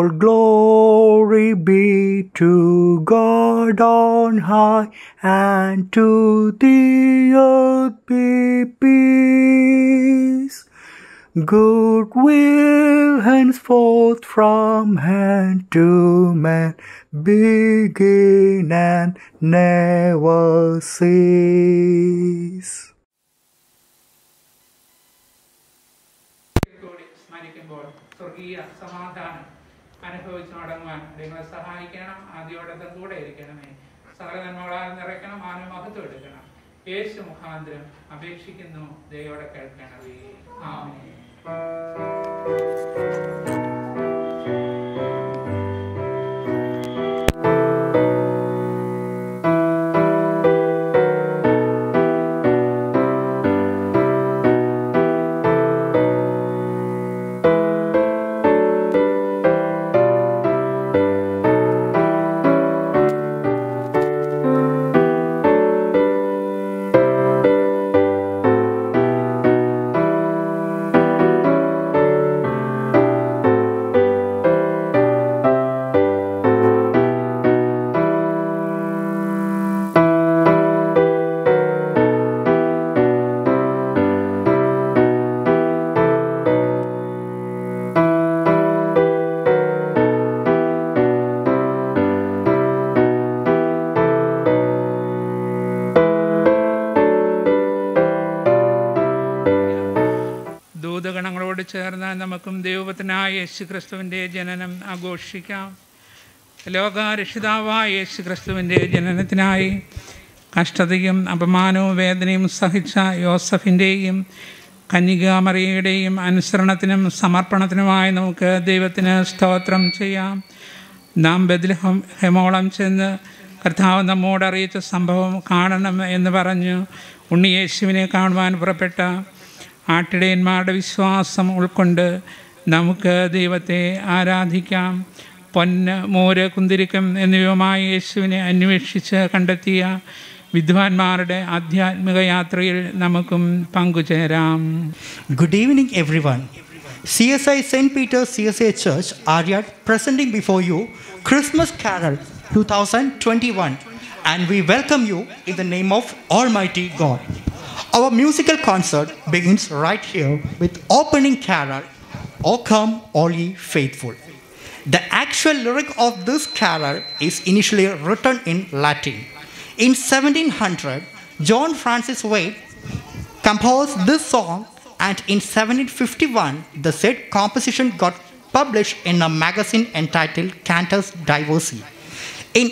All glory be to God on high, and to the earth be peace. Goodwill henceforth from hand to man begin and never cease. കൂടി സ്മരിക്കുമ്പോൾ സ്വർഗീയ സമാധാനം അനുഭവിച്ചു മടങ്ങുവാൻ നിങ്ങളെ സഹായിക്കണം ആദ്യോടൊപ്പം കൂടെ ഇരിക്കണമേ സകല നന്മകളാൽ നിറയ്ക്കണം ആന മഹത്വം എടുക്കണം യേശു മുഖാന്തരം അപേക്ഷിക്കുന്നു ദയോടെ കേൾക്കണമേ ആമേൻ ദൂതഗണങ്ങളോട് ചേർന്ന് നമുക്കും ദൈവത്തിനായ യേശു ക്രിസ്തുവിൻ്റെ ജനനം ആഘോഷിക്കാം ലോകാരക്ഷിതാവായ യേശു ക്രിസ്തുവിൻ്റെ ജനനത്തിനായി കഷ്ടതയും അപമാനവും വേദനയും സഹിച്ച യോസഫിൻ്റെയും കന്യകാമറിയയുടെയും അനുസരണത്തിനും സമർപ്പണത്തിനുമായി നമുക്ക് ദൈവത്തിന് സ്തോത്രം ചെയ്യാം നാം ബദ്ലഹം ഹെമോളം ചെന്ന് കർത്താവ് നമ്മോട് അറിയിച്ച സംഭവം കാണണം എന്ന് പറഞ്ഞു ഉണ്ണിയേശുവിനെ കാണുവാൻ പുറപ്പെട്ട ആട്ടിടയന്മാരുടെ വിശ്വാസം ഉൾക്കൊണ്ട് നമുക്ക് ദൈവത്തെ ആരാധിക്കാം പൊന്ന് മോര് കുന്തിരിക്കം എന്നിവയുമായി യേശുവിനെ അന്വേഷിച്ച് കണ്ടെത്തിയ വിദ്വാൻമാരുടെ ആധ്യാത്മിക യാത്രയിൽ നമുക്കും പങ്കുചേരാം Good evening, everyone. CSI St. Peter's CSA Church Aryat presenting before you Christmas Carol 2021, and we welcome you in the name of Almighty God. Our musical concert begins right here with opening carol, O come, all ye faithful. The actual lyric of this carol is initially written in Latin. In 1700, John Francis Wade composed this song and in 1751 the said composition got published in a magazine entitled Cantus Diversi. In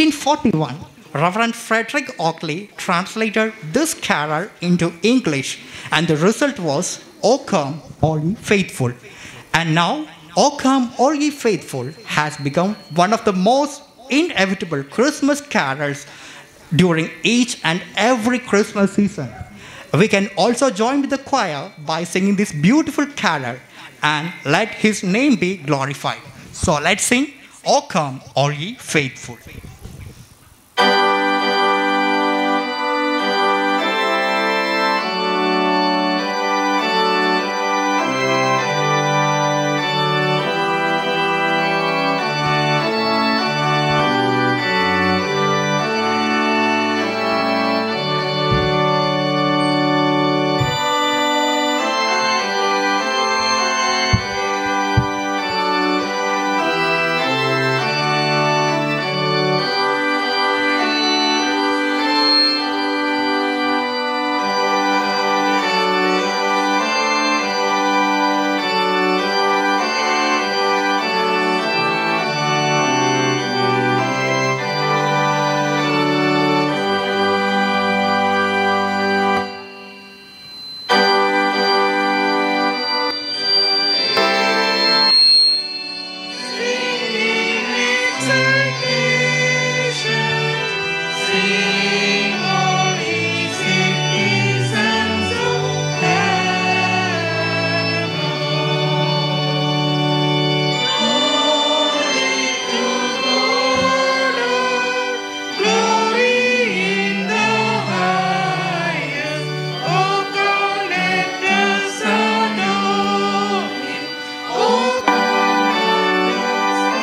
1841, Reverend Frederick Oakley translated this carol into English and the result was O come all ye faithful. And now O come all ye faithful has become one of the most inevitable Christmas carols during each and every Christmas season. We can also join with the choir by singing this beautiful carol and let his name be glorified. So let's sing, O come, all ye faithful. Oh,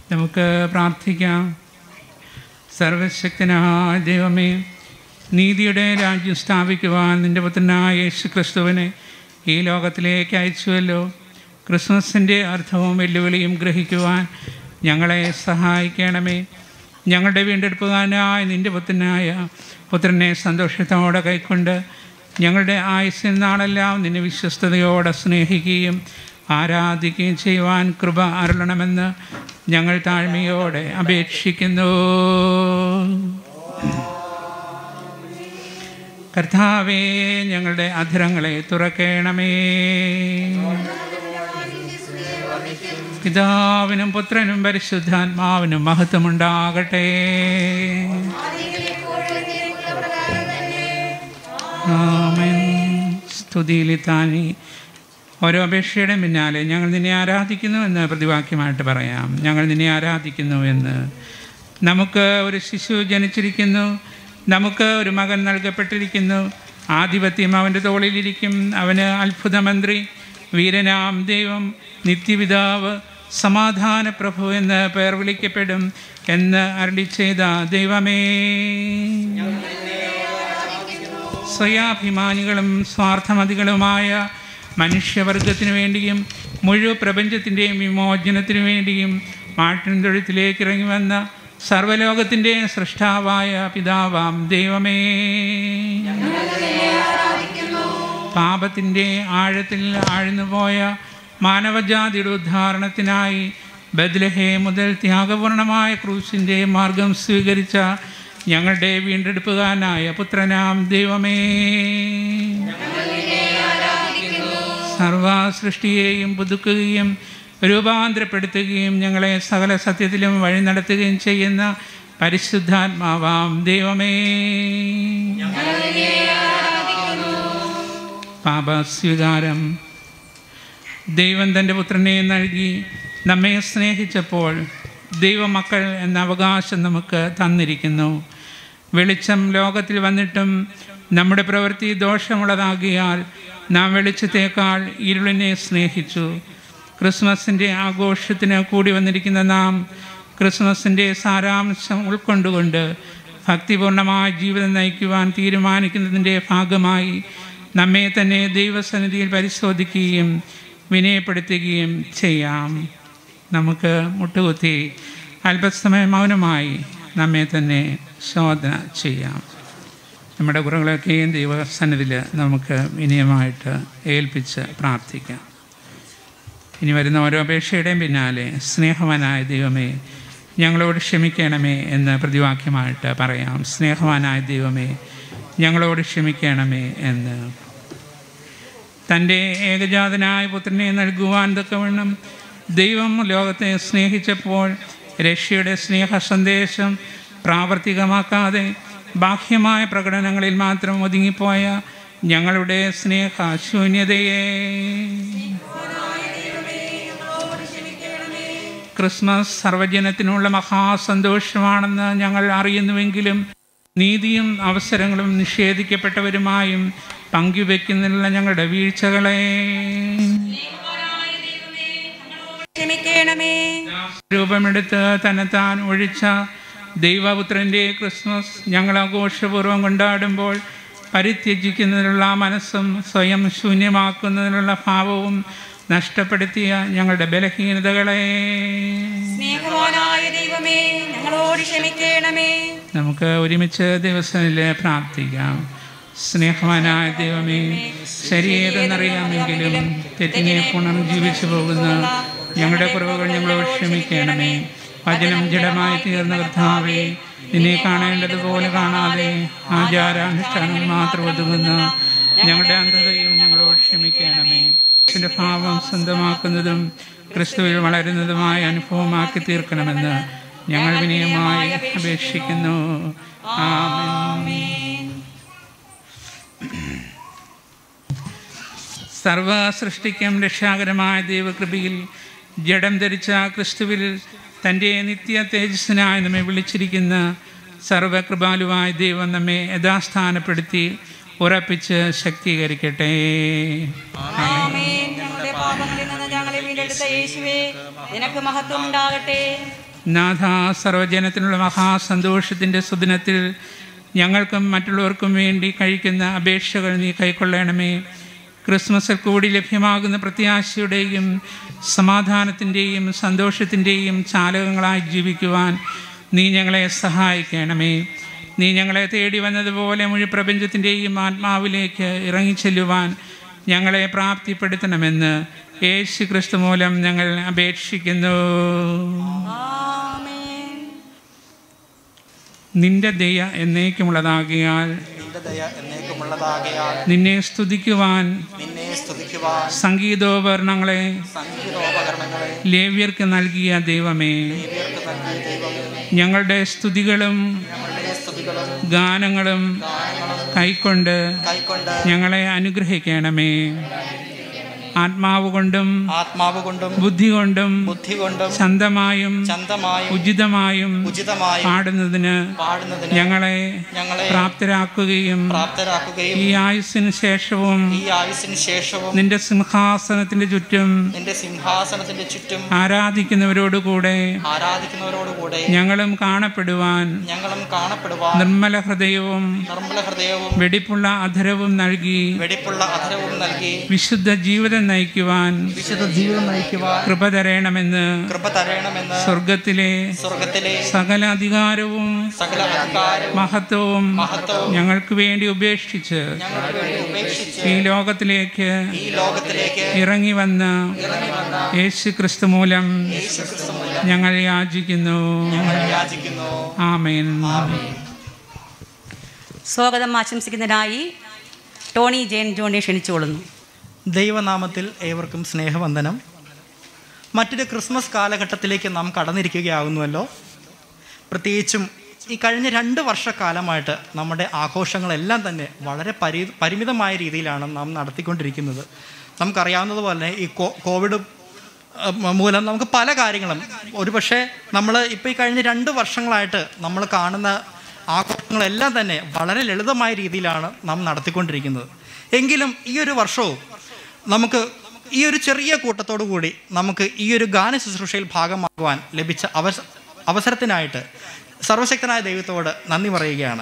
നമുക്ക് പ്രാർത്ഥിക്കാം സർവശക്തനായ ദൈവമേ നീതിയുടെ രാജ്യം സ്ഥാപിക്കുവാൻ നിൻ്റെ പുത്രനായ യേശു ക്രിസ്തുവിനെ ഈ ലോകത്തിലേക്ക് അയച്ചുവല്ലോ ക്രിസ്മസിൻ്റെ അർത്ഥവും വെല്ലുവിളിയും ഗ്രഹിക്കുവാൻ ഞങ്ങളെ സഹായിക്കണമേ ഞങ്ങളുടെ വീണ്ടെടുപ്പുകാരനായ നിൻ്റെ പുത്രനായ പുത്രനെ സന്തോഷത്തോടെ കൈക്കൊണ്ട് ഞങ്ങളുടെ ആയുസ്സിൽ നാളെല്ലാം നിന്നെ വിശ്വസ്തയോടെ സ്നേഹിക്കുകയും ആരാധിക്കുകയും ചെയ്യുവാൻ കൃപ അരുളണമെന്ന് ഞങ്ങൾ താഴ്മയോടെ അപേക്ഷിക്കുന്നു കർത്താവേ ഞങ്ങളുടെ അധരങ്ങളെ തുറക്കണമേ പിതാവിനും പുത്രനും പരിശുദ്ധാത്മാവിനും മഹത്വമുണ്ടാകട്ടെ ആമേൻ സ്തുതിയിലെത്താനി ഓരോ അപേക്ഷയുടെ പിന്നാലെ ഞങ്ങൾ നിന്നെ ആരാധിക്കുന്നു എന്ന് പ്രതിവാക്യമായിട്ട് പറയാം ഞങ്ങൾ നിന്നെ ആരാധിക്കുന്നു എന്ന് നമുക്ക് ഒരു ശിശു ജനിച്ചിരിക്കുന്നു നമുക്ക് ഒരു മകൻ നൽകപ്പെട്ടിരിക്കുന്നു ആധിപത്യം അവൻ്റെ തോളിലിരിക്കും അവന് അത്ഭുതമന്ത്രി വീരനാം ദൈവം നിത്യപിതാവ് സമാധാന പ്രഭു എന്ന് പേർ വിളിക്കപ്പെടും എന്ന് അരളി ചെയ്ത ദൈവമേ സ്വയാഭിമാനികളും സ്വാർത്ഥമതികളുമായ മനുഷ്യവർഗത്തിനു വേണ്ടിയും മുഴുവൻ പ്രപഞ്ചത്തിൻ്റെയും വിമോചനത്തിനു വേണ്ടിയും മാട്ടിൻ തൊഴുത്തിലേക്ക് ഇറങ്ങി വന്ന സർവലോകത്തിൻ്റെ സൃഷ്ടാവായ പിതാവാം ദൈവമേ പാപത്തിൻ്റെ ആഴത്തിൽ ആഴ്ന്നുപോയ മാനവജാതിയുടെ ഉദ്ധാരണത്തിനായി ബദ്ലഹേ മുതൽ ത്യാഗപൂർണമായ ക്രൂസിൻ്റെ മാർഗം സ്വീകരിച്ച ഞങ്ങളുടെ വീണ്ടെടുപ്പുകാരനായ പുത്രനാം ദൈവമേ സർവ സൃഷ്ടിയെയും പുതുക്കുകയും രൂപാന്തരപ്പെടുത്തുകയും ഞങ്ങളെ സകല സത്യത്തിലും വഴി നടത്തുകയും ചെയ്യുന്ന പരിശുദ്ധാത്മാവാം ദൈവമേ പാപസ്വീകാരം ദൈവം തൻ്റെ പുത്രനെ നൽകി നമ്മെ സ്നേഹിച്ചപ്പോൾ ദൈവമക്കൾ എന്ന അവകാശം നമുക്ക് തന്നിരിക്കുന്നു വെളിച്ചം ലോകത്തിൽ വന്നിട്ടും നമ്മുടെ പ്രവൃത്തി ദോഷമുള്ളതാകിയാൽ നാം വെളിച്ചത്തേക്കാൾ ഇരുളിനെ സ്നേഹിച്ചു ക്രിസ്മസിൻ്റെ ആഘോഷത്തിന് കൂടി വന്നിരിക്കുന്ന നാം ക്രിസ്മസിൻ്റെ സാരാംശം ഉൾക്കൊണ്ടുകൊണ്ട് ഭക്തിപൂർണമായ ജീവിതം നയിക്കുവാൻ തീരുമാനിക്കുന്നതിൻ്റെ ഭാഗമായി നമ്മെ തന്നെ ദൈവസന്നിധിയിൽ പരിശോധിക്കുകയും വിനയപ്പെടുത്തുകയും ചെയ്യാം നമുക്ക് മുട്ടുകുത്തി അല്പസമയം മൗനമായി നമ്മെ തന്നെ ശോധന ചെയ്യാം നമ്മുടെ കുറകളൊക്കെയും ദൈവസന്നിധിയിൽ നമുക്ക് വിനയമായിട്ട് ഏൽപ്പിച്ച് പ്രാർത്ഥിക്കാം ഇനി വരുന്ന ഓരോ അപേക്ഷയുടെയും പിന്നാലെ സ്നേഹവാനായ ദൈവമേ ഞങ്ങളോട് ക്ഷമിക്കണമേ എന്ന് പ്രതിവാക്യമായിട്ട് പറയാം സ്നേഹവാനായ ദൈവമേ ഞങ്ങളോട് ക്ഷമിക്കണമേ എന്ന് തൻ്റെ ഏകജാതനായ പുത്രനെ നൽകുവാൻ തക്കവണ്ണം ദൈവം ലോകത്തെ സ്നേഹിച്ചപ്പോൾ രക്ഷയുടെ സ്നേഹ സന്ദേശം പ്രാവർത്തികമാക്കാതെ ബാഹ്യമായ പ്രകടനങ്ങളിൽ മാത്രം ഒതുങ്ങിപ്പോയ ഞങ്ങളുടെ സ്നേഹ ശൂന്യതയെ ക്രിസ്മസ് സർവജനത്തിനുള്ള മഹാസന്തോഷമാണെന്ന് ഞങ്ങൾ അറിയുന്നുവെങ്കിലും നീതിയും അവസരങ്ങളും നിഷേധിക്കപ്പെട്ടവരുമായും പങ്കുവെക്കുന്നതിനുള്ള ഞങ്ങളുടെ വീഴ്ചകളെ ക്ഷമിക്കണമേ രൂപമെടുത്ത് തന്നെത്താൻ ഒഴിച്ച ദൈവപുത്രൻ്റെ ക്രിസ്മസ് ഞങ്ങൾ ആഘോഷപൂർവ്വം കൊണ്ടാടുമ്പോൾ പരിത്യജിക്കുന്നതിനുള്ള മനസ്സും സ്വയം ശൂന്യമാക്കുന്നതിനുള്ള ഭാവവും നഷ്ടപ്പെടുത്തിയ ഞങ്ങളുടെ ബലഹീനതകളെ സ്നേഹവാനായ ദൈവമേ ഞങ്ങളോട് ക്ഷമിക്കണമേ നമുക്ക് ഒരുമിച്ച് ദിവസത്തിൽ പ്രാർത്ഥിക്കാം സ്നേഹവാനായ ദൈവമേ ശരീരമെന്നറിയാമെങ്കിലും തെറ്റിനെ പുനർജീവിച്ചു പോകുന്ന ഞങ്ങളുടെ കുറവുകൾ ഞങ്ങളോട് ക്ഷമിക്കണമേ വചനം ജഡമായി തീർന്ന കർത്താവേ നിന്നെ കാണേണ്ടതുപോലെ കാണാതെ ആചാരാനുഷ്ഠാനങ്ങൾ മാത്രം ഒതുങ്ങുന്ന ഞങ്ങളുടെ അന്ധതയും ഞങ്ങളോട് ക്ഷമിക്കണമേ ക്രിസ്തുവിന്റെ ഭാവം സ്വന്തമാക്കുന്നതും ക്രിസ്തുവിൽ വളരുന്നതുമായ അനുഭവമാക്കി തീർക്കണമെന്ന് ഞങ്ങൾ വിനയമായി അപേക്ഷിക്കുന്നു ആമേൻ സർവ സൃഷ്ടിക്കും രക്ഷാകരമായ ദൈവകൃപയിൽ ജഡം ധരിച്ച ക്രിസ്തുവിൽ തൻ്റെ നിത്യ തേജസ്സിനായി നമ്മെ വിളിച്ചിരിക്കുന്ന സർവകൃപാലുവായ ദൈവം നമ്മെ യഥാസ്ഥാനപ്പെടുത്തി ഉറപ്പിച്ച് ശക്തീകരിക്കട്ടെ ആമേൻ ഞങ്ങളുടെ പാപങ്ങളിൽ നിന്ന് ഞങ്ങളെ വീണ്ടെടുത്ത യേശുവേ നിനക്ക് മഹത്വം ഉണ്ടാകട്ടെ നാഥ സർവജനത്തിനുള്ള മഹാസന്തോഷത്തിൻ്റെ സുദിനത്തിൽ ഞങ്ങൾക്കും മറ്റുള്ളവർക്കും വേണ്ടി കഴിക്കുന്ന അപേക്ഷകൾ നീ കൈക്കൊള്ളണമേ ക്രിസ്മസിൽ കൂടി ലഭ്യമാകുന്ന പ്രത്യാശയുടെയും സമാധാനത്തിൻ്റെയും സന്തോഷത്തിൻ്റെയും ചാലകങ്ങളായി ജീവിക്കുവാൻ നീ ഞങ്ങളെ സഹായിക്കണമേ നീ ഞങ്ങളെ തേടി വന്നതുപോലെ മുഴു പ്രപഞ്ചത്തിൻ്റെയും ആത്മാവിലേക്ക് ഇറങ്ങിച്ചെല്ലുവാൻ ഞങ്ങളെ പ്രാപ്തിപ്പെടുത്തണമെന്ന് യേശു ക്രിസ്തു മൂലം ഞങ്ങൾ അപേക്ഷിക്കുന്നു ആമേൻ നിന്റെ ദയ എന്നേക്കുമുള്ളതാകിയാൽ നിന്റെ ദയ എന്നേക്കുമുള്ളതാകയാൽ നിന്നെ സ്തുതിക്കുവാൻ നിന്നെ സ്തുതിക്കുവാൻ സംഗീതോപകരണങ്ങളെ സംഗീതോപകരണങ്ങളെ ലേവ്യർക്ക് നൽകിയ ദൈവമേ ഇവർക്ക് നൽകിയ ദൈവമേ ഞങ്ങളുടെ സ്തുതികളും ഞങ്ങളുടെ സ്തുതികളും ഗാനങ്ങളും കൈക്കൊണ്ട് കൈക്കൊണ്ട് ഞങ്ങളെ അനുഗ്രഹിക്കണമേ ആത്മാവ് കൊണ്ടും ആത്മാവ് കൊണ്ടും ബുദ്ധി കൊണ്ടും ബുദ്ധി കൊണ്ടും ചന്തമായും ചന്തമായും ഉചിതമായും ഉചിതമായും പാടുന്നതിന് പാടുന്നതിന് ഞങ്ങളെ ഞങ്ങളെ പ്രാപ്തരാക്കുകയും പ്രാപ്തരാക്കുകയും ഈ ആയുസ്സിന് ശേഷവും ഈ ആയുസിന് ശേഷവും നിന്റെ സിംഹാസനത്തിന്റെ ചുറ്റും നിന്റെ സിംഹാസനത്തിന്റെ ചുറ്റും ആരാധിക്കുന്നവരോടുകൂടെ ആരാധിക്കുന്നവരോടുകൂടെ ഞങ്ങളും കാണപ്പെടുവാൻ ഞങ്ങളും കാണപ്പെടുവാൻ നിർമ്മല ഹൃദയവും നിർമ്മല ഹൃദയവും വെടിപ്പുള്ള അധരവും നൽകി വെടിപ്പുള്ള അധരവും നൽകി വിശുദ്ധ ജീവിതം നയിക്കുവാൻ വിശുദ്ധ ജീവിതം നയിക്കുവാൻ കൃപ തരയണമെന്ന് കൃപ തരയണമെന്ന് സ്വർഗത്തിലെ സ്വർഗത്തിലെ സകല അധികാരവും സകല അധികാരവും മഹത്വവും മഹത്വവും ഞങ്ങൾക്ക് വേണ്ടി ഉപേക്ഷിച്ച് ഞങ്ങൾക്ക് വേണ്ടി ഉപേക്ഷിച്ച് ഈ ലോകത്തിലേക്ക് ഈ ലോകത്തിലേക്ക് ഇറങ്ങി വന്ന യേശു ക്രിസ്തു മൂലം യേശുക്രിസ്തു മൂലം ഞങ്ങൾ യാചിക്കുന്നു ഞങ്ങൾ യാചിക്കുന്നു ആമേൻ സ്വാഗതം ആശംസിക്കുന്നതിനായി ടോണി ജെയിൻ ജോണിയെ ക്ഷണിച്ചുകൊള്ളുന്നു ദൈവനാമത്തിൽ ഏവർക്കും സ്നേഹവന്ദനം മറ്റൊരു ക്രിസ്മസ് കാലഘട്ടത്തിലേക്ക് നാം കടന്നിരിക്കുകയാകുന്നുവല്ലോ പ്രത്യേകിച്ചും ഈ കഴിഞ്ഞ രണ്ട് വർഷക്കാലമായിട്ട് നമ്മുടെ ആഘോഷങ്ങളെല്ലാം തന്നെ വളരെ പരി പരിമിതമായ രീതിയിലാണ് നാം നടത്തിക്കൊണ്ടിരിക്കുന്നത് നമുക്കറിയാവുന്നതുപോലെ ഈ കോ കോവിഡ് അഹ് മൂലം നമുക്ക് പല കാര്യങ്ങളും ഒരുപക്ഷെ നമ്മൾ ഇപ്പോൾ ഈ കഴിഞ്ഞ രണ്ട് വർഷങ്ങളായിട്ട് നമ്മൾ കാണുന്ന ആഘോഷങ്ങളെല്ലാം തന്നെ വളരെ ലളിതമായ രീതിയിലാണ് നാം നടത്തിക്കൊണ്ടിരിക്കുന്നത് എങ്കിലും ഈ ഒരു വർഷവും നമുക്ക് ഈ ഒരു ചെറിയ കൂട്ടത്തോടു കൂടി നമുക്ക് ഈ ഒരു ഗാന ശുശ്രൂഷയിൽ ഭാഗമാകുവാൻ ലഭിച്ച അവസ അവസരത്തിനായിട്ട് സർവശക്തനായ ദൈവത്തോട് നന്ദി പറയുകയാണ്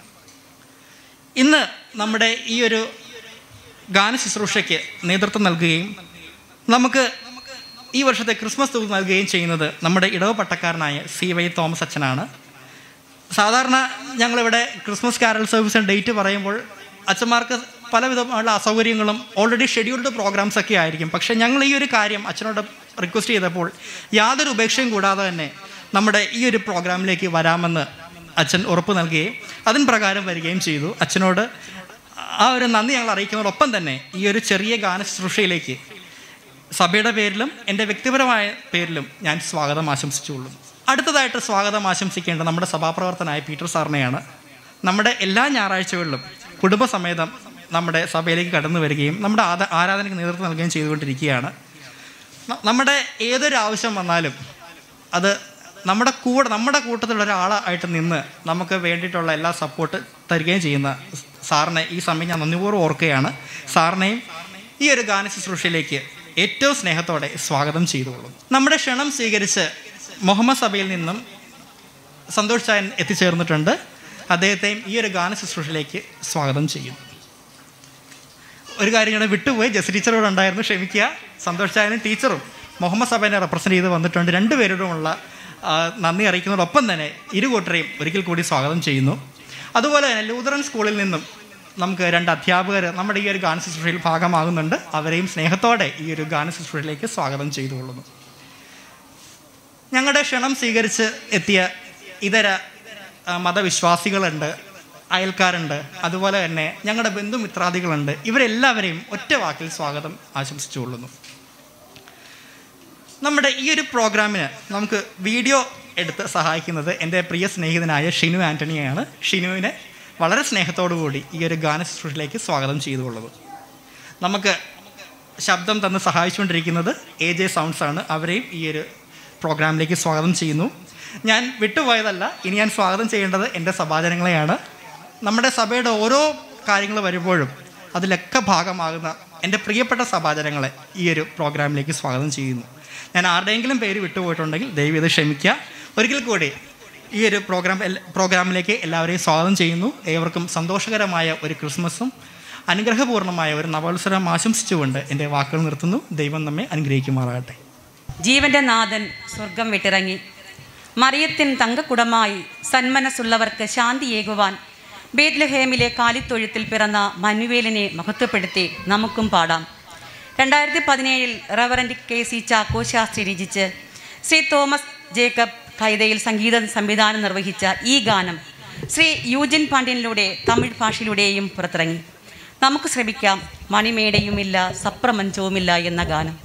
ഇന്ന് നമ്മുടെ ഈ ഒരു ഗാന ശുശ്രൂഷയ്ക്ക് നേതൃത്വം നൽകുകയും നമുക്ക് ഈ വർഷത്തെ ക്രിസ്മസ് തൂക്ക് നൽകുകയും ചെയ്യുന്നത് നമ്മുടെ ഇടവ പട്ടക്കാരനായ സി വൈ തോമസ് അച്ഛനാണ് സാധാരണ ഞങ്ങളിവിടെ ക്രിസ്മസ് കാരൽ സർവീസിന് ഡേറ്റ് പറയുമ്പോൾ അച്ഛന്മാർക്ക് പലവിധമുള്ള അസൗകര്യങ്ങളും ഓൾറെഡി ഷെഡ്യൂൾഡ് പ്രോഗ്രാംസ് ഒക്കെ ആയിരിക്കും പക്ഷേ ഞങ്ങൾ ഈ ഒരു കാര്യം അച്ഛനോട് റിക്വസ്റ്റ് ചെയ്തപ്പോൾ യാതൊരു ഉപേക്ഷയും കൂടാതെ തന്നെ നമ്മുടെ ഈ ഒരു പ്രോഗ്രാമിലേക്ക് വരാമെന്ന് അച്ഛൻ ഉറപ്പ് നൽകുകയും അതിന് പ്രകാരം വരികയും ചെയ്തു അച്ഛനോട് ആ ഒരു നന്ദി ഞങ്ങൾ അറിയിക്കുന്നതോടൊപ്പം തന്നെ ഈ ഒരു ചെറിയ ഗാന ശുശ്രൂഷയിലേക്ക് സഭയുടെ പേരിലും എൻ്റെ വ്യക്തിപരമായ പേരിലും ഞാൻ സ്വാഗതം ആശംസിച്ചുകൊള്ളുന്നു അടുത്തതായിട്ട് സ്വാഗതം ആശംസിക്കേണ്ട നമ്മുടെ സഭാപ്രവർത്തനായ പീറ്റർ സാറിനെയാണ് നമ്മുടെ എല്ലാ ഞായറാഴ്ചകളിലും കുടുംബസമേതം നമ്മുടെ സഭയിലേക്ക് കടന്നു വരികയും നമ്മുടെ ആദ ആരാധനയ്ക്ക് നേതൃത്വം നൽകുകയും ചെയ്തുകൊണ്ടിരിക്കുകയാണ് ന- നമ്മുടെ ഏതൊരു ആവശ്യം വന്നാലും അത് നമ്മുടെ കൂടെ നമ്മുടെ കൂട്ടത്തിലുള്ള ഒരാളായിട്ട് നിന്ന് നമുക്ക് വേണ്ടിയിട്ടുള്ള എല്ലാ സപ്പോർട്ട് തരികയും ചെയ്യുന്ന സാറിനെ ഈ സമയം ഞാൻ നന്ദിപൂർവ്വം ഓർക്കുകയാണ് സാറിനെയും ഈ ഒരു ഗാന ശുശ്രൂഷയിലേക്ക് ഏറ്റവും സ്നേഹത്തോടെ സ്വാഗതം ചെയ്തുകൊള്ളും നമ്മുടെ ക്ഷണം സ്വീകരിച്ച് മുഹമ്മദ് സഭയിൽ നിന്നും സന്തോഷ് ചായൻ എത്തിച്ചേർന്നിട്ടുണ്ട് അദ്ദേഹത്തെയും ഈ ഒരു ഗാന ശുശ്രൂഷയിലേക്ക് സ്വാഗതം ചെയ്യുന്നു ഒരു കാര്യം കൂടെ വിട്ടുപോയി ജസ് ടീച്ചറോട് ഉണ്ടായിരുന്നു ക്ഷമിക്കുക സന്തോഷ് ചായനും ടീച്ചറും മുഹമ്മദ് സഭേനെ റെപ്രസെൻറ്റ് ചെയ്ത് വന്നിട്ടുണ്ട് രണ്ടുപേരോടുമുള്ള ആ, നന്ദി അറിയിക്കുന്നതോടൊപ്പം തന്നെ ഇരു കൂട്ടരെയും ഒരിക്കൽ കൂടി സ്വാഗതം ചെയ്യുന്നു അതുപോലെ തന്നെ ലൂതറൻ സ്കൂളിൽ നിന്നും നമുക്ക് രണ്ട് അധ്യാപകർ നമ്മുടെ ഈ ഒരു ഗാന ശുശ്രൂഷയിൽ ഭാഗമാകുന്നുണ്ട് അവരെയും സ്നേഹത്തോടെ ഈ ഒരു ഗാന ശുശ്രൂഷയിലേക്ക് സ്വാഗതം ചെയ്തുകൊള്ളുന്നു ഞങ്ങളുടെ ക്ഷണം സ്വീകരിച്ച് എത്തിയ ഇതര ആ, മതവിശ്വാസികളുണ്ട് അയൽക്കാരുണ്ട് അതുപോലെ തന്നെ ഞങ്ങളുടെ ബന്ധുമിത്രാദികളുണ്ട് ഇവരെല്ലാവരെയും ഒറ്റ വാക്കിൽ സ്വാഗതം ആശംസിച്ചുകൊള്ളുന്നു നമ്മുടെ ഈ ഒരു പ്രോഗ്രാമിന് നമുക്ക് വീഡിയോ എടുത്ത് സഹായിക്കുന്നത് എൻ്റെ പ്രിയ സ്നേഹിതനായ ഷിനു ആൻ്റണിയാണ് ഷിനുവിനെ വളരെ സ്നേഹത്തോടു കൂടി ഈ ഒരു ഗാന ശുശ്രൂഷയിലേക്ക് സ്വാഗതം ചെയ്തുകൊള്ളുന്നു നമുക്ക് ശബ്ദം തന്ന് സഹായിച്ചുകൊണ്ടിരിക്കുന്നത് എ ജെ സൗണ്ട്സ് ആണ് അവരെയും ഈ ഒരു പ്രോഗ്രാമിലേക്ക് സ്വാഗതം ചെയ്യുന്നു ഞാൻ വിട്ടുപോയതല്ല ഇനി ഞാൻ സ്വാഗതം ചെയ്യേണ്ടത് എൻ്റെ സഭാജനങ്ങളെയാണ് നമ്മുടെ സഭയുടെ ഓരോ കാര്യങ്ങൾ വരുമ്പോഴും അതിലൊക്കെ ഭാഗമാകുന്ന എൻ്റെ പ്രിയപ്പെട്ട സഭാജനങ്ങളെ ഈ ഒരു പ്രോഗ്രാമിലേക്ക് സ്വാഗതം ചെയ്യുന്നു ഞാൻ ആരുടെയെങ്കിലും പേര് വിട്ടുപോയിട്ടുണ്ടെങ്കിൽ ദയവ് ഇത് ക്ഷമിക്കുക ഒരിക്കൽ കൂടി ഈ ഒരു പ്രോഗ്രാം എല്ല- പ്രോഗ്രാമിലേക്ക് എല്ലാവരെയും സ്വാഗതം ചെയ്യുന്നു ഏവർക്കും സന്തോഷകരമായ ഒരു ക്രിസ്മസും അനുഗ്രഹപൂർണ്ണമായ ഒരു നവോത്സരം ആശംസിച്ചുകൊണ്ട് എൻ്റെ വാക്കുകൾ നിർത്തുന്നു ദൈവം നമ്മെ അനുഗ്രഹിക്കുമാറാകട്ടെ ജീവന്റെ നാഥൻ സ്വർഗം വിട്ടിറങ്ങി മറിയത്തിൻ തങ്കക്കുടമായി സന്മനസ്സുള്ളവർക്ക് ശാന്തിയേകുവാൻ ബേത്ലഹേമിലെ കാലിത്തൊഴുത്തിൽ പിറന്ന മനുവേലിനെ മഹത്വപ്പെടുത്തി നമുക്കും പാടാം രണ്ടായിരത്തി പതിനേഴിൽ reverend K C Chacko Shastri രചിച്ച് ശ്രീ തോമസ് ജേക്കബ് കൈതയിൽ സംഗീത സംവിധാനം നിർവഹിച്ച ഈ ഗാനം ശ്രീ യൂജിൻ പാണ്ഡ്യനിലൂടെ തമിഴ് ഭാഷയിലൂടെയും പുറത്തിറങ്ങി നമുക്ക് ശ്രമിക്കാം മണിമേടയുമില്ല സപ്രമഞ്ചവുമില്ല എന്ന ഗാനം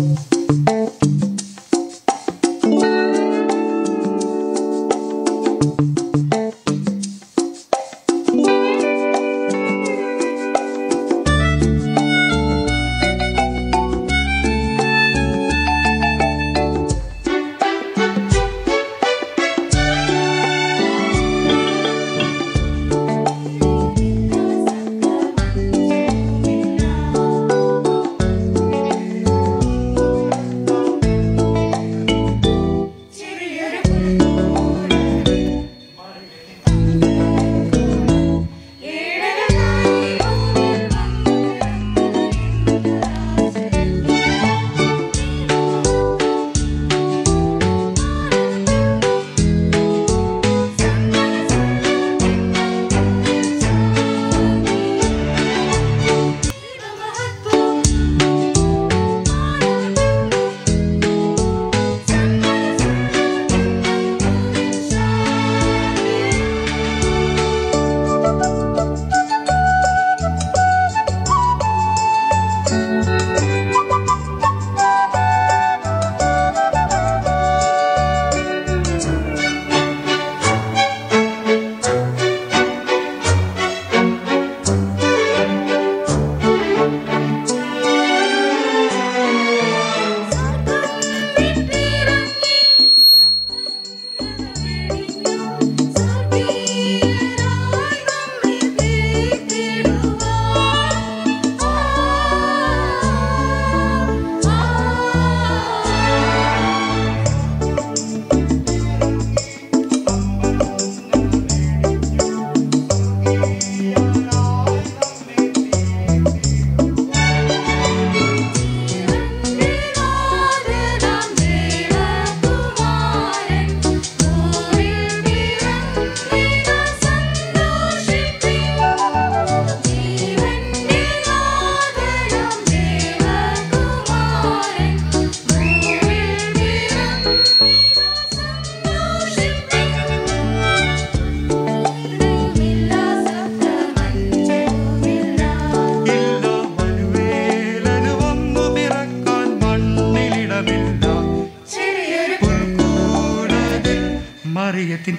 മറിയത്തിൻ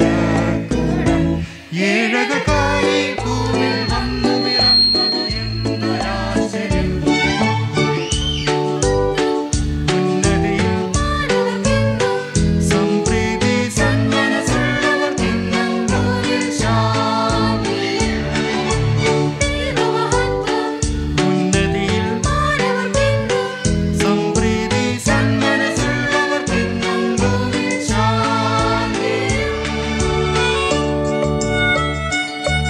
തങ്കക്കൂടം ഏഴക കാലി ഭൂമിൽ വന്നു പിറന്നത് എന്നൊരാശ്ചര്യം ഉന്നതിയിൽ സംപ്രീതി സന്മനസ്സുള്ളവർ തിന്നും ഭൂമിൽ ശാന്തി ഉന്നതിയിൽ സംപ്രീതി സന്മനസ്സുള്ളവർ തിന്നും ഭൂമിൽ ശാന്തി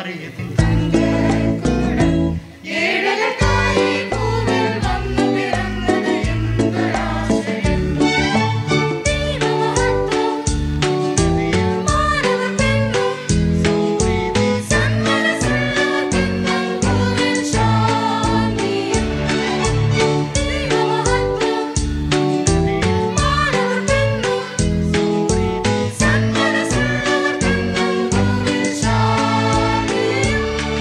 മറിയത്തിൻ ഏഴലക്കാരി പൂവിൽ വന്നു പിറന്നത് എന്തൊരാശ്ചര്യം. ദൈവമഹത്വം മാനവപ്പെണ്ണും സന്മനസ്സുള്ളവർക്കെന്നും ഭൂവിൽ ശാന്തിയും. ദൈവമഹത്വം മാനവപ്പെണ്ണും സന്മനസ്സുള്ളവർക്കെന്നും ഭൂവിൽ ശാന്തിയും.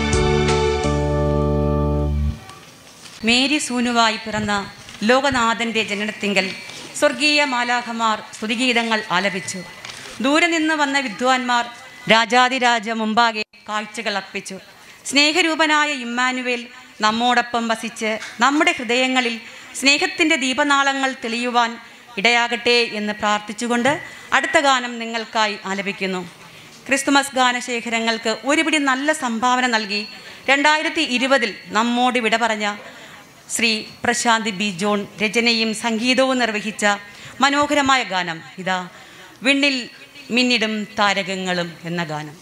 മേരി സൂനുവായി പിറന്ന ലോകനാഥന്റെ ജനനത്തിങ്കൽ സ്വർഗീയ മാലാഖമാർ സ്തുതിഗീതങ്ങൾ ആലപിച്ചു ദൂരെ നിന്ന് വന്ന വിദ്വാൻമാർ രാജാതിരാജ മുമ്പാകെ കാഴ്ചകൾ അർപ്പിച്ചു സ്നേഹരൂപനായ ഇമ്മാനുവേൽ നമ്മോടൊപ്പം വസിച്ച് നമ്മുടെ ഹൃദയങ്ങളിൽ സ്നേഹത്തിൻ്റെ ദീപനാളങ്ങൾ തെളിയുവാൻ ഇടയാകട്ടെ എന്ന് പ്രാർത്ഥിച്ചുകൊണ്ട് അടുത്ത ഗാനം നിങ്ങൾക്കായി ആലപിക്കുന്നു ക്രിസ്തുമസ് ഗാനശേഖരങ്ങൾക്ക് ഒരുപിടി നല്ല സംഭാവന നൽകി രണ്ടായിരത്തി ഇരുപതിൽ നമ്മോട് വിട പറഞ്ഞ ശ്രീ പ്രശാന്ത് ബി ജോൺ രചനയും സംഗീതവും നിർവഹിച്ച മനോഹരമായ ഗാനം ഇതാ വിണ്ണിൽ മിന്നിടും താരകങ്ങളും എന്ന ഗാനം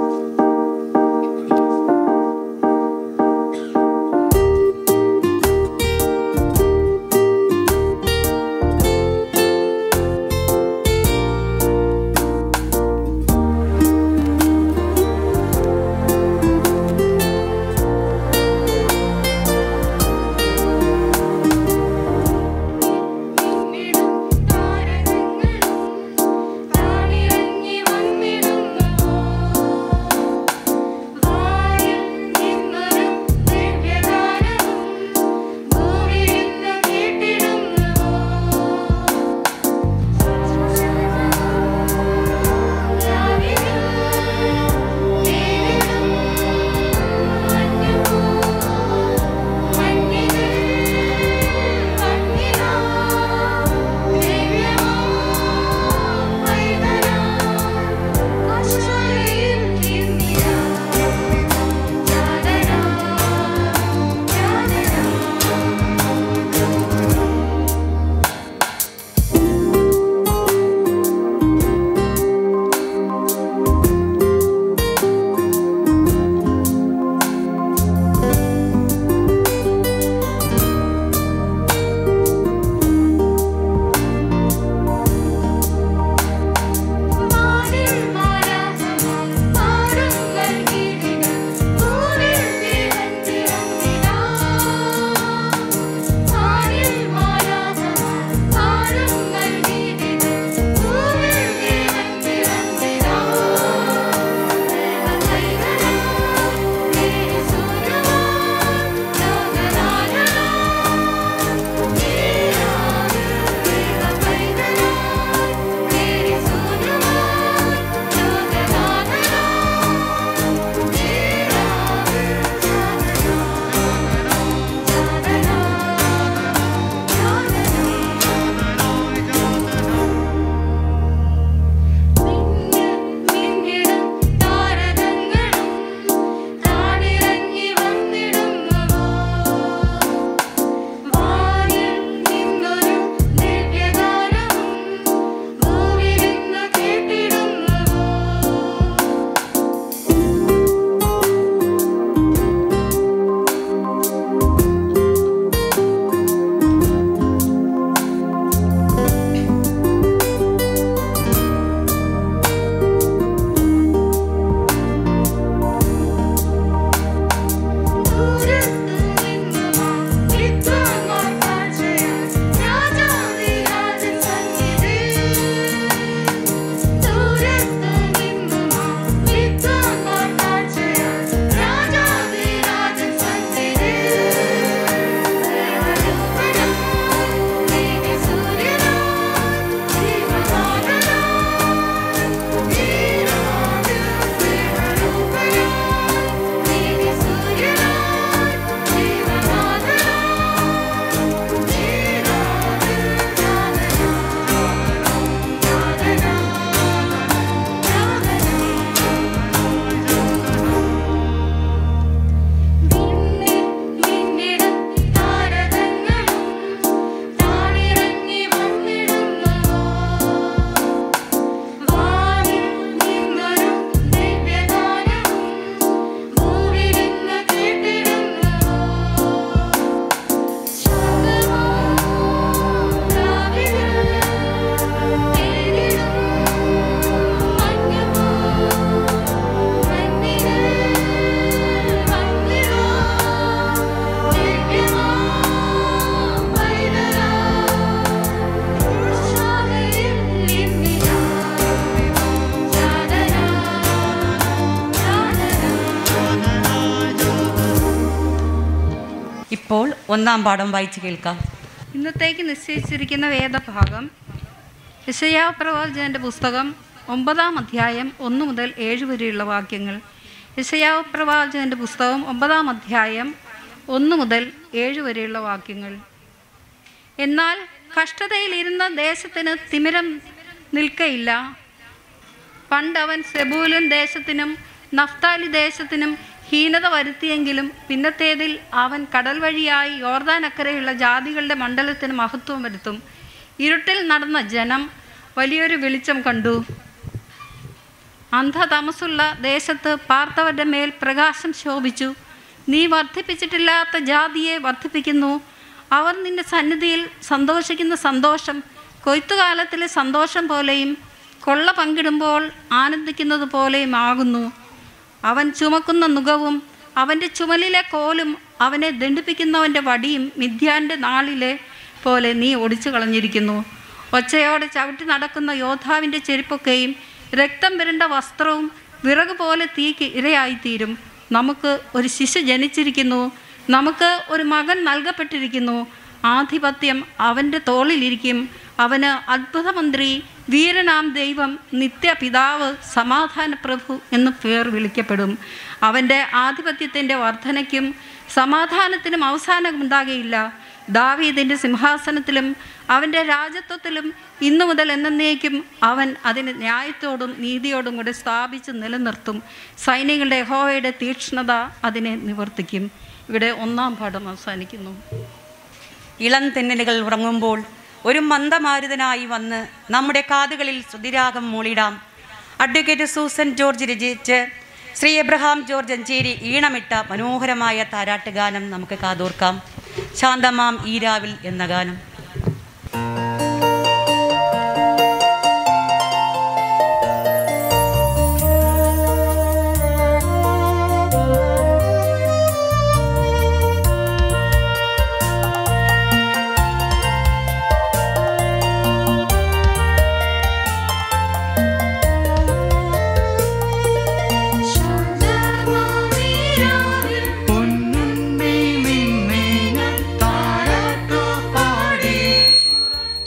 മിന്നിടും താരകങ്ങളും താണിറങ്ങി വന്നിടുന്നു ഇപ്പോൾ ഒന്നാം പാഠം വായിച്ചു കേൾക്കാം ഇന്നത്തേക്ക് നിശ്ചയിച്ചിരിക്കുന്ന വേദഭാഗം യശയാ പ്രവാചകന്റെ പുസ്തകം ഒമ്പതാം അധ്യായം ഒന്ന് മുതൽ ഏഴ് വരെയുള്ള വാക്യങ്ങൾ യശയാ പ്രവാചകന്റെ പുസ്തകം ഒമ്പതാം അധ്യായം ഒന്ന് മുതൽ ഏഴ് വരെയുള്ള വാക്യങ്ങൾ എന്നാൽ കഷ്ടതയിലിരുന്ന ദേശത്തിന് തിമിരം നിൽക്കയില്ല പണ്ട് അവൻ സെബൂലൻ ദേശത്തിനും നഫ്താലി ദേശത്തിനും ഹീനത വരുത്തിയെങ്കിലും പിന്നത്തേതിൽ അവൻ കടൽ വഴിയായി യോർദാൻ അക്കരെയുള്ള ജാതികളുടെ മണ്ഡലത്തിന് മഹത്വം വരുത്തും ഇരുട്ടിൽ നടന്ന ജനം വലിയൊരു വെളിച്ചം കണ്ടു അന്ധതമസുള്ള ദേശത്ത് പാർത്തവരുടെ മേൽ പ്രകാശം ശോഭിച്ചു നീ വർദ്ധിപ്പിച്ചിട്ടില്ലാത്ത ജാതിയെ വർദ്ധിപ്പിക്കുന്നു അവർ നിന്റെ സന്നിധിയിൽ സന്തോഷിക്കുന്ന സന്തോഷം കൊയ്ത്തുകാലത്തിലെ സന്തോഷം പോലെയും കൊള്ള പങ്കിടുമ്പോൾ ആനന്ദിക്കുന്നത് പോലെയും ആകുന്നു അവൻ ചുമക്കുന്ന നുകവും അവൻ്റെ ചുമലിലെ കോലും അവനെ ദണ്ഡിപ്പിക്കുന്നവൻ്റെ വടിയും മിഥ്യാൻ്റെ നാളിലെ പോലെ നീ ഒടിച്ചു കളഞ്ഞിരിക്കുന്നു ഒച്ചയോടെ ചവിട്ടി നടക്കുന്ന യോദ്ധാവിൻ്റെ ചെരുപ്പൊക്കെയും രക്തം പുരണ്ട വസ്ത്രവും വിറക് പോലെ തീക്ക് ഇരയായിത്തീരും നമുക്ക് ഒരു ശിശു ജനിച്ചിരിക്കുന്നു നമുക്ക് ഒരു മകൻ നൽകപ്പെട്ടിരിക്കുന്നു ആധിപത്യം അവൻ്റെ തോളിലിരിക്കും അവന് അത്ഭുതമന്ത്രി വീരനാം ദൈവം നിത്യപിതാവ് സമാധാന പ്രഭു എന്ന് പേർ വിളിക്കപ്പെടും അവൻ്റെ ആധിപത്യത്തിൻ്റെ വർധനയ്ക്കും സമാധാനത്തിനും അവസാനമുണ്ടാകുകയില്ല ദാവീദിൻ്റെ സിംഹാസനത്തിലും അവൻ്റെ രാജത്വത്തിലും ഇന്നു മുതൽ എന്നേക്കും അവൻ അതിനെ ന്യായത്തോടും നീതിയോടും കൂടെ സ്ഥാപിച്ച് നിലനിർത്തും സൈന്യങ്ങളുടെ ഹോവയുടെ തീക്ഷ്ണത അതിനെ നിവർത്തിക്കും ഇവിടെ ഒന്നാം പാഠം അവസാനിക്കുന്നു ഇളം തെന്നലുകൾ ഉറങ്ങുമ്പോൾ ഒരു മന്ദമാരുതനായി വന്ന് നമ്മുടെ കാതുകളിൽ ശ്രുതിരാഗം മൂളിടാം അഡ്വക്കേറ്റ് സൂസൻ ജോർജ് രചിച്ച് ശ്രീ എബ്രഹാം ജോർജ് അഞ്ചേരി ഈണമിട്ട മനോഹരമായ താരാട്ട് ഗാനം നമുക്ക് കാതോർക്കാം ശാന്തമാം ഈരാവിൽ എന്ന ഗാനം ശാന്തമാമീരാവിൽ പൊന്നുണ്ണി നിന്നെ ഞാൻ താരാട്ടു പാടി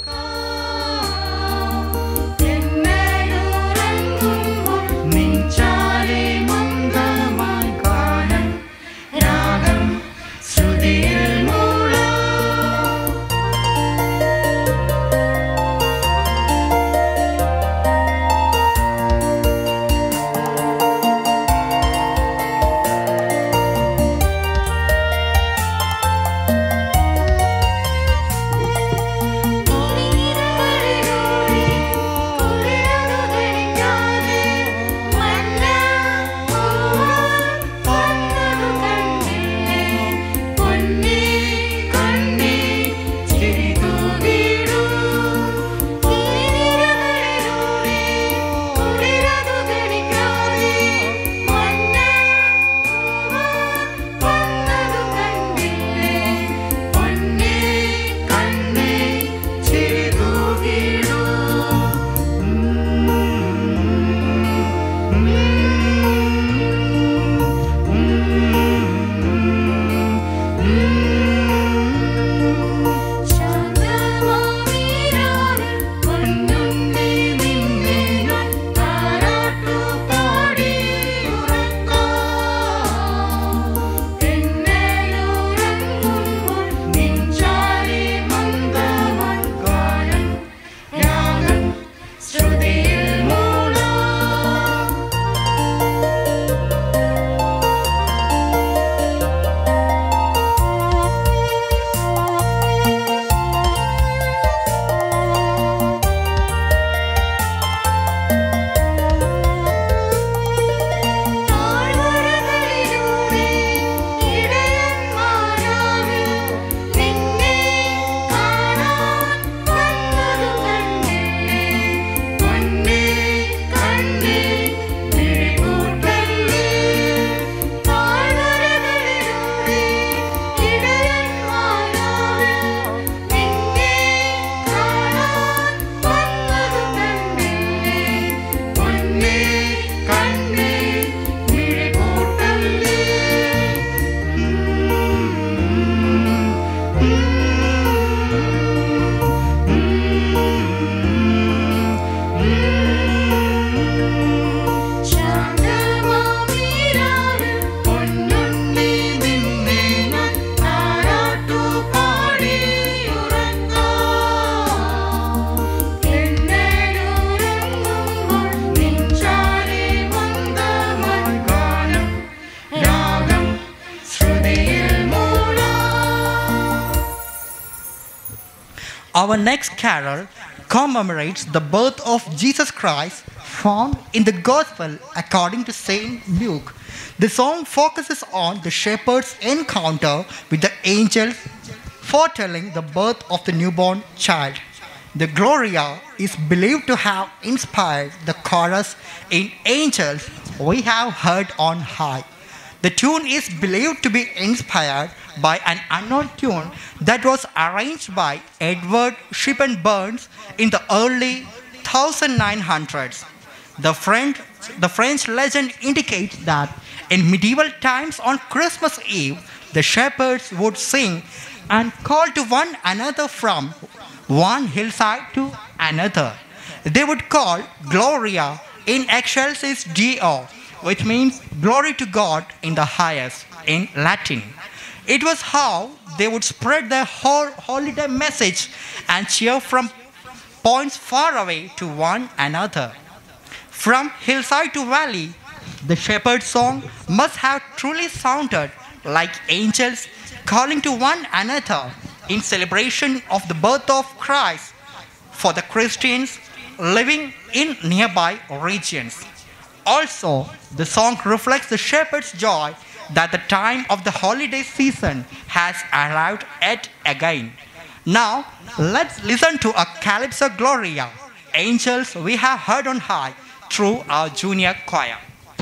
Our next carol commemorates the birth of Jesus Christ found in the Gospel according to Saint Luke. The song focuses on the shepherd's encounter with the angels foretelling the birth of the newborn child. The Gloria is believed to have inspired the chorus in Angels We Have Heard on High. The tune is believed to be inspired by an unknown tune that was arranged by Edward Shippen Burns in the early 1900s. The French, the French legend indicates that in medieval times on Christmas Eve, the shepherds would sing and call to one another from one hillside to another. They would call Gloria in excelsis Deo, which means glory to God in the highest in Latin. It was how they would spread their whole holiday message and cheer from points far away to one another. From hillside to valley, the shepherd's song must have truly sounded like angels calling to one another in celebration of the birth of Christ for the Christians living in nearby regions. Also, the song reflects the shepherd's joy that the time of the holiday season has arrived yet again. Now, let's listen to a Calypso Gloria, Angels we have heard on high through our junior choir.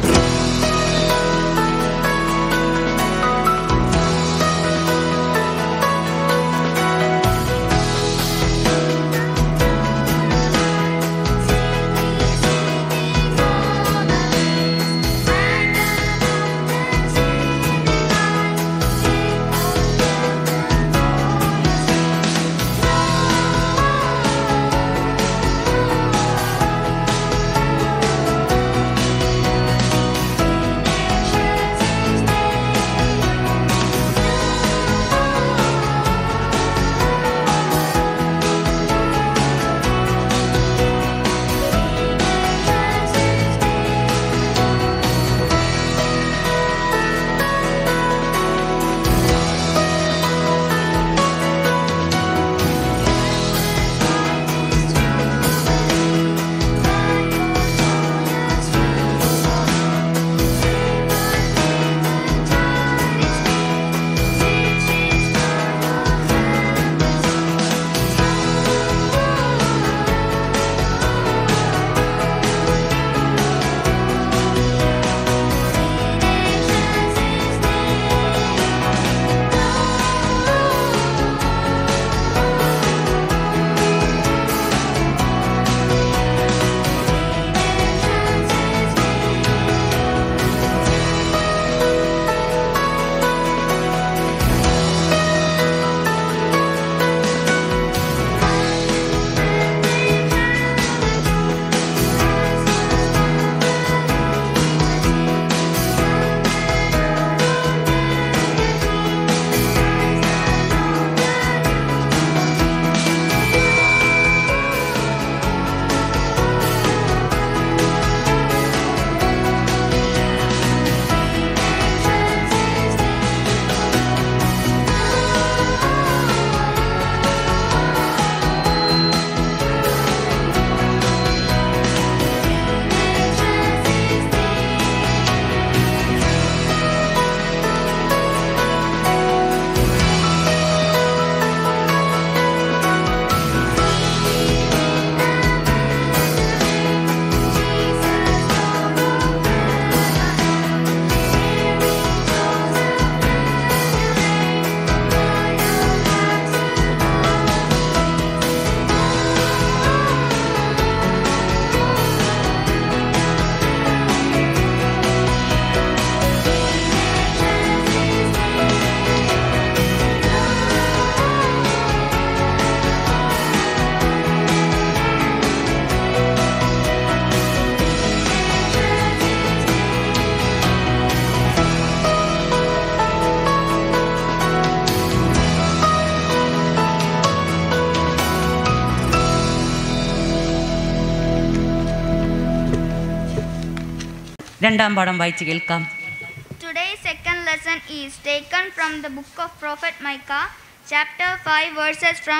രണ്ടാം പാഠം വായിച്ചു കേൾക്കാം Today's second lesson is taken from the book of Prophet Micah, chapter 5, verses from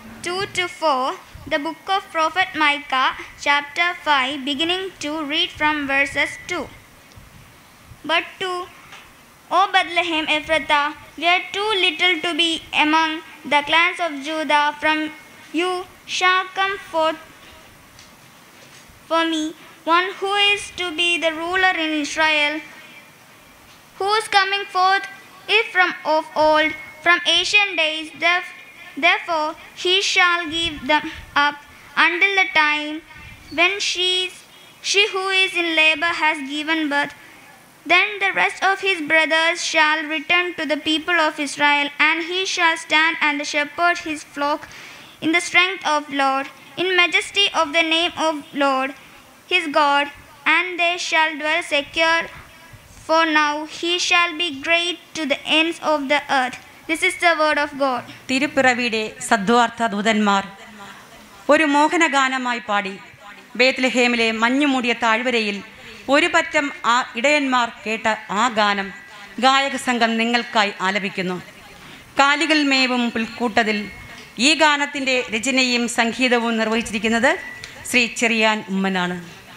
2 to 4, the book of Prophet Micah, chapter 5, beginning to read from verses 2. But to, O Bethlehem Ephrathah, we are too little to be among the clans of Judah. From you shall come forth for me one who is to be the ruler in Israel, whose coming forth is from of old, from ancient days. Theref- Therefore he shall give them up until the time when she, she who is in labor has given birth. Then the rest of his brothers shall return to the people of Israel, and he shall stand and shepherd his flock in the strength of Lord, in majesty of the name of Lord, his God, and they shall dwell secure. For now he shall be great to the ends of the earth. This is the word of God. തിരുപ്പിറവിയുടെ സദ്വാർത്ഥ ദൂതന്മാർ ഒരു മോഹനഗാനമായി പാടി ബേത്ലഹേമിലെ മഞ്ഞുമൂടിയ താഴ്വരയിൽ ഒരു പറ്റം ആ ഇടയന്മാർ കേട്ട ആ ഗാനം ഗായക സംഘം നിങ്ങൾക്കായി ആലപിക്കുന്നു കാലികൾ മേവും പുൽക്കൂട്ടതിൽ ഈ ഗാനത്തിൻ്റെ രചനയും സംഗീതവും നിർവഹിച്ചിരിക്കുന്നത് ശ്രീ ചെറിയാൻ ഉമ്മനാണ്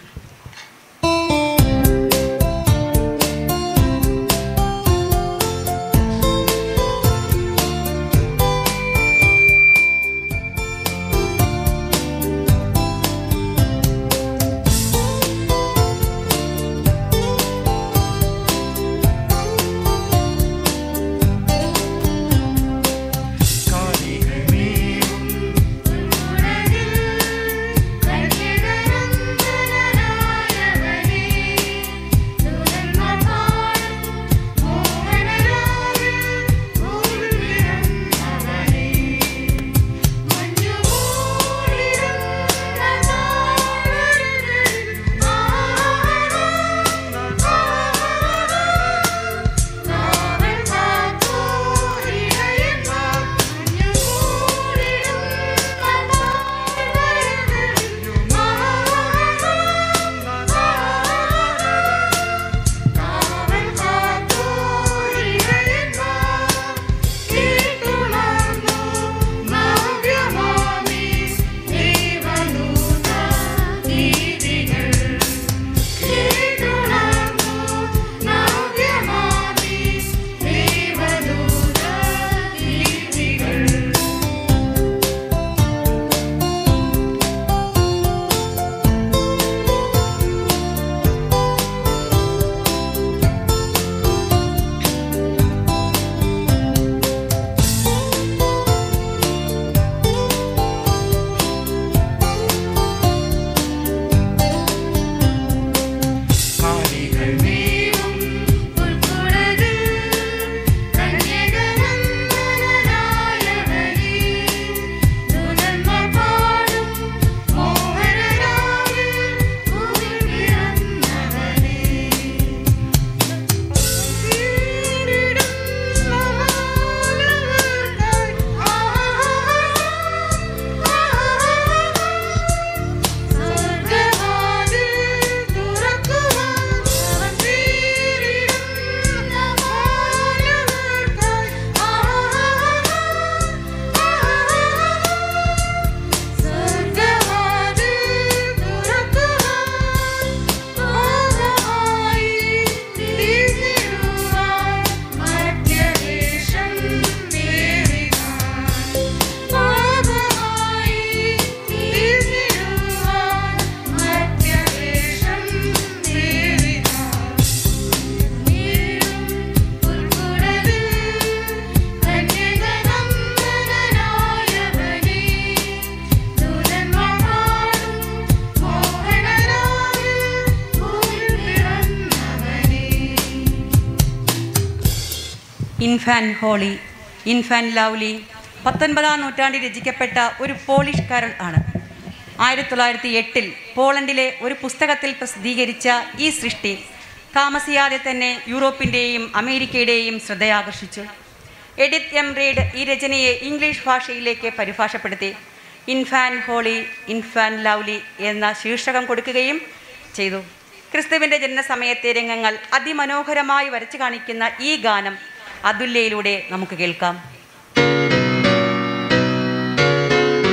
ഇൻഫാൻ ഹോളി ഇൻഫാൻ ലൗലി പത്തൊൻപതാം നൂറ്റാണ്ടിൽ രചിക്കപ്പെട്ട ഒരു പോളിഷ് കരൾ ആണ് ആയിരത്തി തൊള്ളായിരത്തി എട്ടിൽ പോളണ്ടിലെ ഒരു പുസ്തകത്തിൽ പ്രസിദ്ധീകരിച്ച ഈ സൃഷ്ടി താമസിയാതെ തന്നെ യൂറോപ്പിൻ്റെയും അമേരിക്കയുടെയും ശ്രദ്ധയാകർഷിച്ചു എഡിത്ത് എം റീഡ് ഈ രചനയെ ഇംഗ്ലീഷ് ഭാഷയിലേക്ക് പരിഭാഷപ്പെടുത്തി ഇൻഫാൻ ഹോളി ഇൻഫാൻ ലൗലി എന്ന ശീർഷകം കൊടുക്കുകയും ചെയ്തു ക്രിസ്തുവിൻ്റെ ജനനസമയത്തെ രംഗങ്ങൾ അതിമനോഹരമായി വരച്ചു കാണിക്കുന്ന ഈ ഗാനം അതുല്യയിലൂടെ നമുക്ക് കേൾക്കാം ും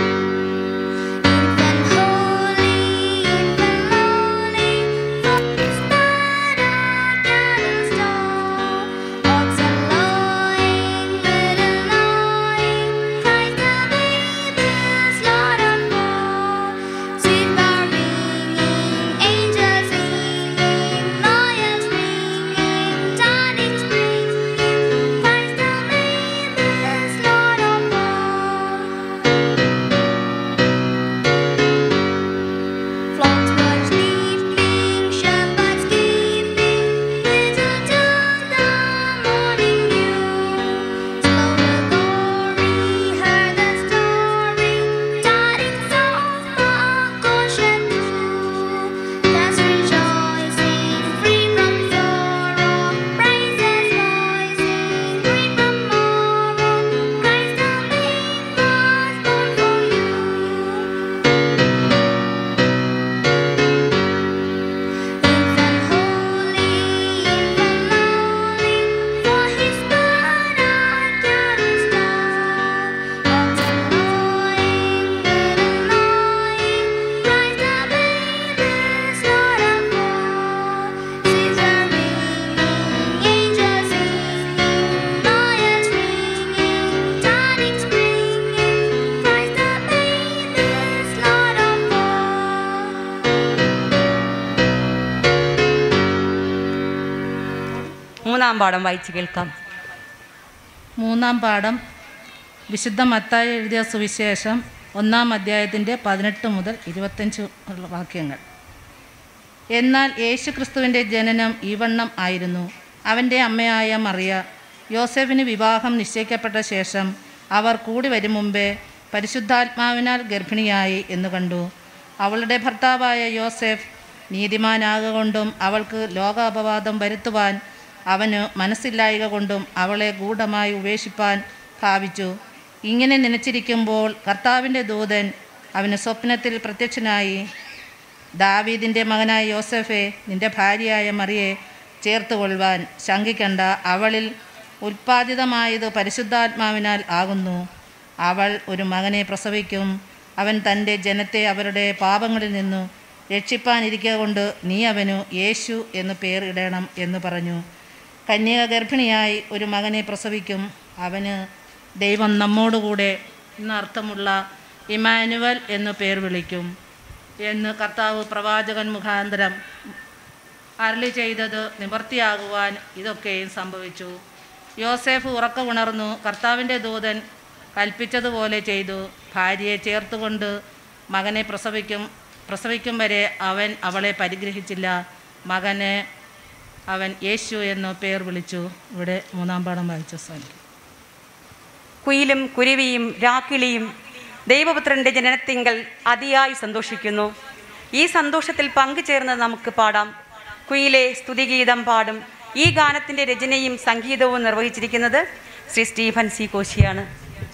മൂന്നാം പാഠം വായിച്ചു കേൾക്കാം മൂന്നാം പാഠം വിശുദ്ധ മത്തായി എഴുതിയ സുവിശേഷം ഒന്നാം അധ്യായത്തിൻ്റെ പതിനെട്ട് മുതൽ ഇരുപത്തഞ്ച് ഉള്ള വാക്യങ്ങൾ എന്നാൽ യേശുക്രിസ്തുവിൻ്റെ ജനനം ഈവണ്ണം ആയിരുന്നു അവൻ്റെ അമ്മയായ മറിയ യോസെഫിന് വിവാഹം നിശ്ചയിക്കപ്പെട്ട ശേഷം അവർ കൂടി വരും മുമ്പേ പരിശുദ്ധാത്മാവിനാൽ ഗർഭിണിയായി എന്ന് കണ്ടു അവളുടെ ഭർത്താവായ യോസെഫ് നീതിമാനാകൊണ്ടും അവൾക്ക് ലോകാപവാദം വരുത്തുവാൻ അവന് മനസ്സില്ലായക കൊണ്ടും അവളെ ഗൂഢമായി ഉപേക്ഷിപ്പാൻ ഭാവിച്ചു ഇങ്ങനെ നനച്ചിരിക്കുമ്പോൾ കർത്താവിൻ്റെ ദൂതൻ അവന് സ്വപ്നത്തിൽ പ്രത്യക്ഷനായി ദാവീദിൻ്റെ മകനായ യോസഫെ നിന്റെ ഭാര്യയായ മറിയെ ചേർത്ത് കൊള്ളുവാൻ ശങ്കിക്കണ്ട അവളിൽ ഉൽപ്പാദിതമായത് പരിശുദ്ധാത്മാവിനാൽ ആകുന്നു അവൾ ഒരു മകനെ പ്രസവിക്കും അവൻ തൻ്റെ ജനത്തെ അവരുടെ പാപങ്ങളിൽ നിന്നു രക്ഷിപ്പാനിരിക്കുക കൊണ്ട് നീ അവനു യേശു എന്ന് പേരിടണം എന്ന് പറഞ്ഞു കന്യക ഗർഭിണിയായി ഒരു മകനെ പ്രസവിക്കും അവന് ദൈവം നമ്മോടുകൂടെ എന്നർത്ഥമുള്ള ഇമാനുവൽ എന്ന് പേർ വിളിക്കും എന്ന് കർത്താവ് പ്രവാചകൻ മുഖാന്തരം അരളി ചെയ്തത് നിവർത്തിയാകുവാൻ ഇതൊക്കെയും സംഭവിച്ചു യോസേഫ് ഉറക്ക ഉണർന്നു കർത്താവിൻ്റെ ദൂതൻ കൽപ്പിച്ചതുപോലെ ചെയ്തു ഭാര്യയെ ചേർത്തുകൊണ്ട് മകനെ പ്രസവിക്കും പ്രസവിക്കും വരെ അവൻ അവളെ പരിഗ്രഹിച്ചില്ല മകനെ അവൻ യേശു എന്ന് പേർ വിളിച്ചു ഇവിടെ മൂന്നാം പാഠം വായിച്ച സാധിക്കും കുയിലും കുരുവിയും രാക്കിളിയും ദൈവപുത്രന്റെ ജനനത്തിങ്കൽ അതിയായി സന്തോഷിക്കുന്നു ഈ സന്തോഷത്തിൽ പങ്കുചേർന്ന് നമുക്ക് പാടാം കുയിലെ സ്തുതിഗീതം പാടും ഈ ഗാനത്തിന്റെ രചനയും സംഗീതവും നിർവഹിച്ചിരിക്കുന്നത് ശ്രീ സ്റ്റീഫൻ സി കോശിയാണ്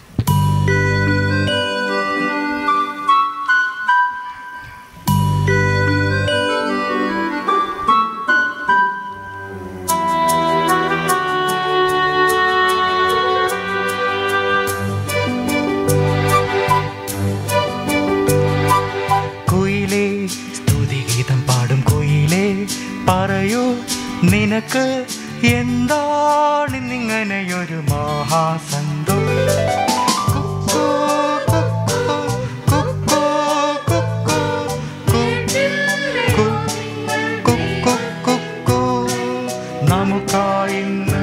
കുയിലേ സ്തുതിഗീതം പാടും കുയിലേ പറയൂ നിനക്ക് എന്താണ് ഇങ്ങനെയൊരു മഹാസന്തോഷം കുക്കൂ, കുക്കൂ, കുക്കൂ, കുക്കൂ, കുക്കൂ, കുക്കൂ, കുക്കൂ. നമുക്കായി ഇന്ന്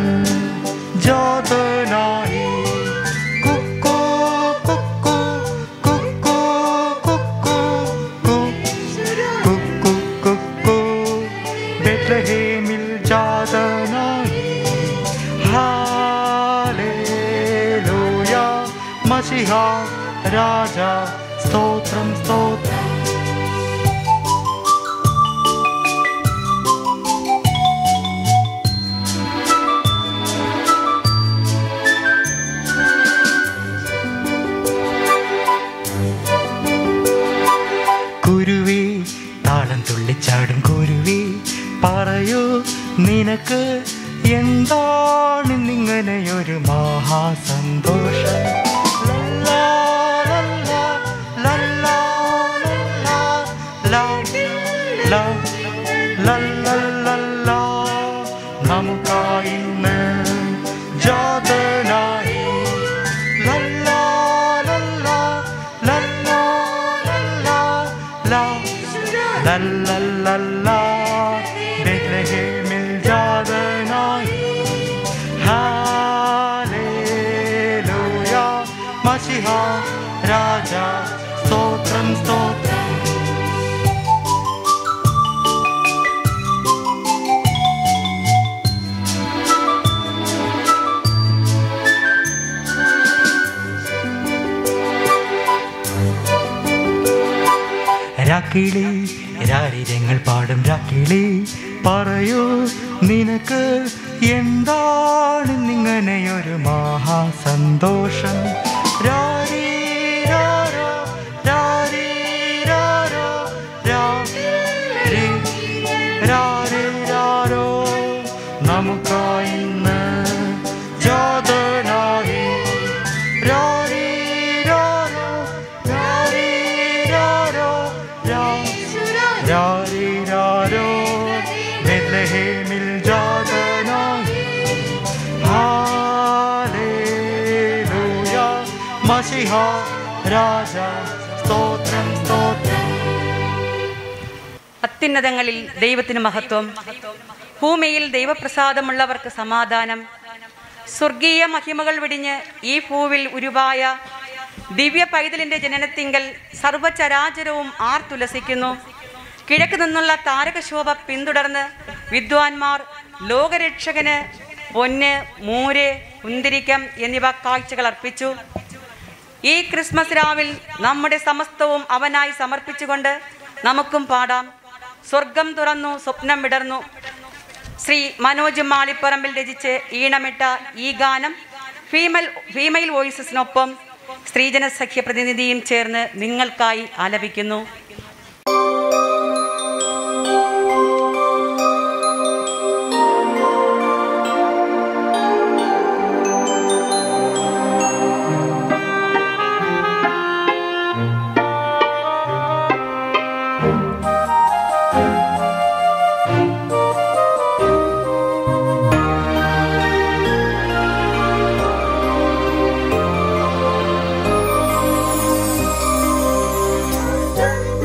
ജാതനായി കുക്കൂ, കുക്കൂ, കുക്കൂ, കുക്കൂ, കു. കുക്കു കുക്കു ബെത്ലഹേമിൽ ജാതനായി ഹാലേലൂയ മസിഹ രാജ സ്തോത്രം സ്തോത്രം കുരുവി താളം തുള്ളിച്ചാടും കുരുവി പറയൂ നിനക്ക് എന്താണ് ഇങ്ങനെയൊരു മഹാസന്തോഷം ലല്ലാ, ലല്ലാ, ലല്ലാ, ലല്ലാ, ലാ, ലാ, ലല്ലാ, ലല്ലാ. നമുക്കായി ഇന്ന് ജാതനായി ലല്ലാ, ലല്ലാ, ലല്ലാ, ലല്ലാ, ലാ. ലല്ലല്ലല്ലാ, ബെത്ലഹേമിൽ ജാതനായി ഹാലേലൂയ മസിഹ രാജ സ്തോത്രം സ്തോത്രം രാക്കിളി രാരിരങ്ങൾ പാടും രാക്കിളി പറയൂ നിനക്ക് എന്താണ് ഇങ്ങനെയൊരു മഹാസന്തോഷം രാരീരാരോ, രാരീരാരോ, രാരീ, രാരീരാരോ. നമുക്കായി ഇന്ന് ജാതനായി രാരീരാരോ, രാരീരാരോ, രാ രാരീരാരോ ബെത്ലഹേമിൽ ജാതനായി ഹാലേലൂയ മസിഹ രാജ സ്തോത്രം സ്തോത്രം അത്യുന്നതങ്ങളിൽ ദൈവത്തിന് മഹത്വം ഭൂമിയിൽ ദൈവപ്രസാദമുള്ളവർക്ക് സമാധാനം സ്വർഗീയ മഹിമകൾ വെടിഞ്ഞ് ഈ ഭൂവിൽ ഉരുവായ ദിവ്യ പൈതലിന്റെ ജനനത്തിങ്കൽ സർവചരാചരവും ആർത്തുലസിക്കുന്നു കിഴക്ക് നിന്നുള്ള താരകശോഭ പിന്തുടർന്ന് വിദ്വാൻമാർ ലോകരക്ഷകന് പൊന്ന് മൂര് കുന്തിരിക്കം എന്നിവ കാഴ്ചകൾ അർപ്പിച്ചു ഈ ക്രിസ്മസ് രാവിൽ നമ്മുടെ സമസ്തവും അവനായി സമർപ്പിച്ചുകൊണ്ട് നമുക്കും പാടാം സ്വർഗം തുറന്നു സ്വപ്നം വിടർന്നു ശ്രീ മനോജ് മാളിപ്പറമ്പിൽ രചിച്ച് ഈണമിട്ട ഈ ഗാനം ഫീമെയിൽ ഫീമെയിൽ വോയിസസിനൊപ്പം സ്ത്രീജന സഖ്യ പ്രതിനിധിയും ചേർന്ന് നിങ്ങൾക്കായി ആലപിക്കുന്നു Thank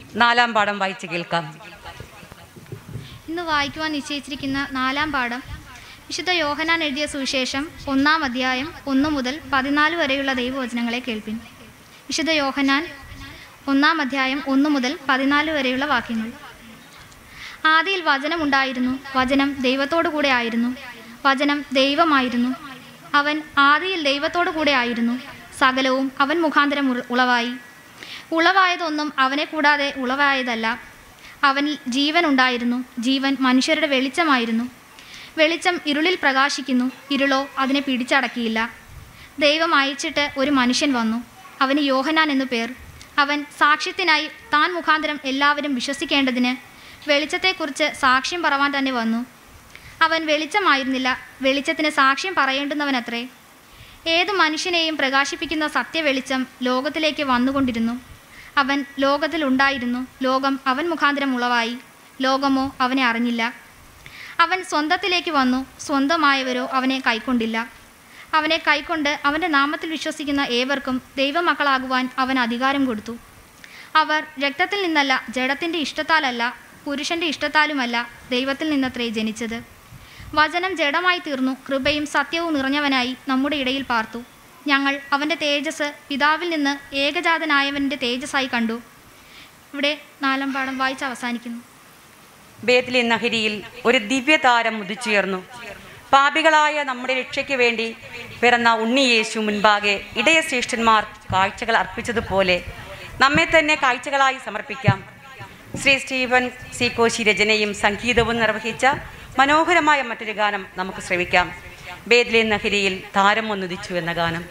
നാലാം പാഠം വായിച്ച് കേൾക്കാം ഇന്ന് വായിക്കുവാൻ നിശ്ചയിച്ചിരിക്കുന്ന നാലാം പാഠം വിശുദ്ധ യോഹനാൻ എഴുതിയ സുവിശേഷം ഒന്നാം അധ്യായം ഒന്ന് മുതൽ പതിനാല് വരെയുള്ള ദൈവവചനങ്ങളെ കേൾപ്പിൻ വിശുദ്ധ യോഹനാൻ ഒന്നാം അധ്യായം ഒന്ന് മുതൽ പതിനാല് വരെയുള്ള വാക്യങ്ങൾ ആദിയിൽ വചനമുണ്ടായിരുന്നു വചനം ദൈവത്തോടു കൂടെ ആയിരുന്നു വചനം ദൈവമായിരുന്നു അവൻ ആദിയിൽ ദൈവത്തോടു കൂടെ ആയിരുന്നു സകലവും അവൻ മുഖാന്തരം ഉള- ഉളവായി ഉളവായതൊന്നും അവനെ കൂടാതെ ഉളവായതല്ല അവനിൽ ജീവൻ ഉണ്ടായിരുന്നു ജീവൻ മനുഷ്യരുടെ വെളിച്ചമായിരുന്നു വെളിച്ചം ഇരുളിൽ പ്രകാശിക്കുന്നു ഇരുളോ അതിനെ പിടിച്ചടക്കിയില്ല ദൈവം അയച്ചിട്ട് ഒരു മനുഷ്യൻ വന്നു അവന് യോഹനാൻ എന്നു പേർ അവൻ സാക്ഷ്യത്തിനായി താൻ മുഖാന്തരം എല്ലാവരും വിശ്വസിക്കേണ്ടതിന് വെളിച്ചത്തെക്കുറിച്ച് സാക്ഷ്യം പറവാൻ തന്നെ വന്നു അവൻ വെളിച്ചമായിരുന്നില്ല വെളിച്ചത്തിന് സാക്ഷ്യം പറയേണ്ടുന്നവനത്രേ ഏതു മനുഷ്യനെയും പ്രകാശിപ്പിക്കുന്ന സത്യവെളിച്ചം ലോകത്തിലേക്ക് വന്നുകൊണ്ടിരുന്നു അവൻ ലോകത്തിലുണ്ടായിരുന്നു ലോകം അവൻ മുഖാന്തരം ഉളവായി ലോകമോ അവനെ അറിഞ്ഞില്ല അവൻ സ്വന്തത്തിലേക്ക് വന്നു സ്വന്തമായവരോ അവനെ കൈക്കൊണ്ടില്ല അവനെ കൈക്കൊണ്ട് അവൻ്റെ നാമത്തിൽ വിശ്വസിക്കുന്ന ഏവർക്കും ദൈവമക്കളാകുവാൻ അവൻ അധികാരം കൊടുത്തു അവർ രക്തത്തിൽ നിന്നല്ല ജഡത്തിൻ്റെ ഇഷ്ടത്താലല്ല പുരുഷൻ്റെ ഇഷ്ടത്താലുമല്ല ദൈവത്തിൽ നിന്നത്രേ ജനിച്ചത് വചനം ജഡമായി തീർന്നു കൃപയും സത്യവും നിറഞ്ഞവനായി നമ്മുടെ ഇടയിൽ പാർത്തു ഞങ്ങൾ അവൻ്റെ തേജസ് പിതാവിൽ നിന്ന് ഏകജാതനായവൻ്റെ തേജസ്സായി കണ്ടു ഇവിടെ നാലാം പാഠം വായിച്ച് അവസാനിക്കുന്നു ബേത്ലി നഹരിയിൽ ഒരു ദിവ്യതാരം ഉദിച്ചുയർന്നു പാപികളായ നമ്മുടെ രക്ഷയ്ക്ക് വേണ്ടി പിറന്ന ഉണ്ണിയേശു മുൻപാകെ ഇടയശ്രേഷ്ഠന്മാർ കാഴ്ചകൾ അർപ്പിച്ചതുപോലെ നമ്മെ തന്നെ കാഴ്ചകളായി സമർപ്പിക്കാം ശ്രീ സ്റ്റീവൻ സി കോശി രചനയും സംഗീതവും നിർവഹിച്ച മനോഹരമായ മറ്റൊരു ഗാനം നമുക്ക് ശ്രവിക്കാം ബേദ്ലി നഹരിയിൽ താരം ഒന്നുദിച്ചു എന്ന ഗാനം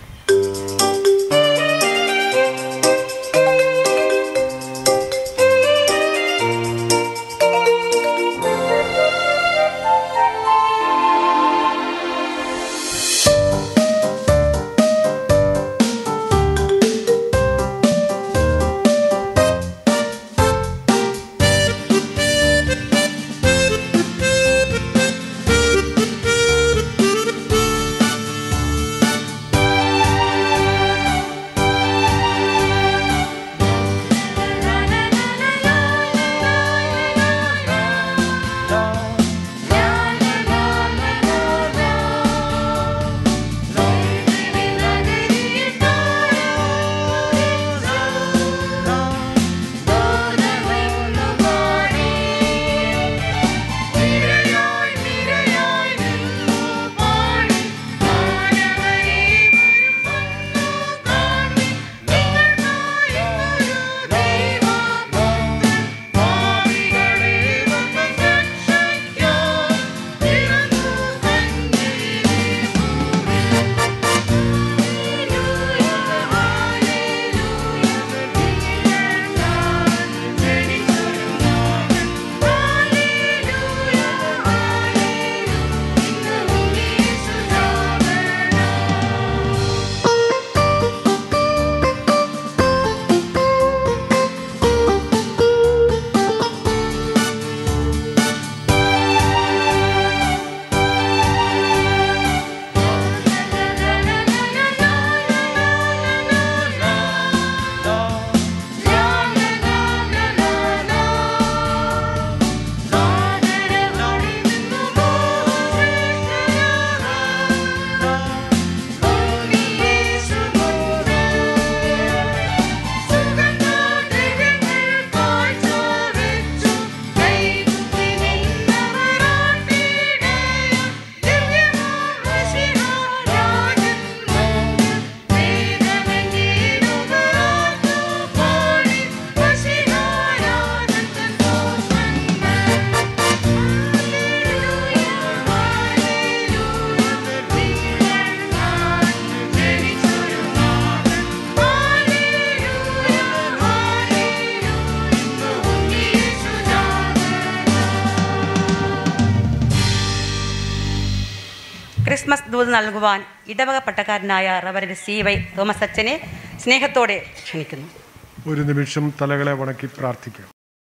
ക്രിസ്മസ് ദൂത് നൽകുവാൻ ഇടവക പട്ടക്കാരനായ റവറൻഡ് സി വൈ തോമസ് അച്ഛനെ സ്നേഹത്തോടെ ക്ഷണിക്കുന്നു ഒരു നിമിഷം തലകളെ വണക്കി പ്രാർത്ഥിക്കാം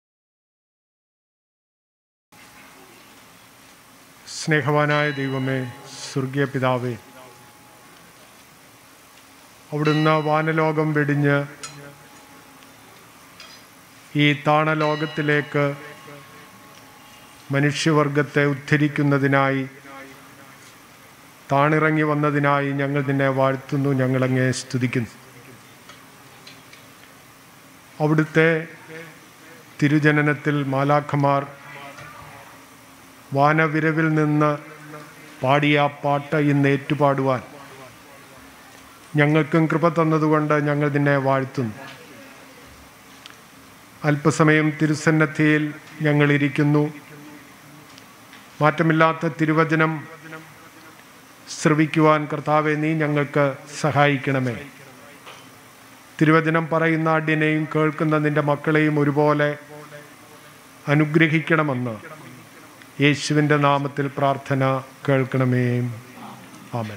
സ്നേഹവാനായ ദൈവമേ സ്വർഗീയ പിതാവേ അവിടുന്ന് വാനലോകം വെടിഞ്ഞ് ഈ താണലോകത്തിലേക്ക് മനുഷ്യവർഗത്തെ ഉദ്ധരിക്കുന്നതിനായി താണിറങ്ങി വന്നതിനായി ഞങ്ങൾ നിന്നെ വാഴ്ത്തുന്നു ഞങ്ങളങ്ങേ സ്തുതിക്കുന്നു അവിടുത്തെ തിരുജനനത്തിൽ മാലാഖമാർ വാനവിരവിൽ നിന്ന് പാടിയ ആ പാട്ട് ഇന്ന് ഏറ്റുപാടുവാൻ ഞങ്ങൾക്കും കൃപ തന്നതുകൊണ്ട് ഞങ്ങൾ നിന്നെ വാഴ്ത്തുന്നു അല്പസമയം തിരുസന്നദ്ധിയിൽ ഞങ്ങളിരിക്കുന്നു മാറ്റമില്ലാത്ത തിരുവചനം ശ്രവിക്കുവാൻ കർത്താവെ നീ ഞങ്ങൾക്ക് സഹായിക്കണമേ തിരുവചനം പറയുന്ന അടിനെയും കേൾക്കുന്ന നിന്റെ മക്കളെയും ഒരുപോലെ അനുഗ്രഹിക്കണമെന്ന് യേശുവിൻ്റെ നാമത്തിൽ പ്രാർത്ഥന കേൾക്കണമേ ആമൻ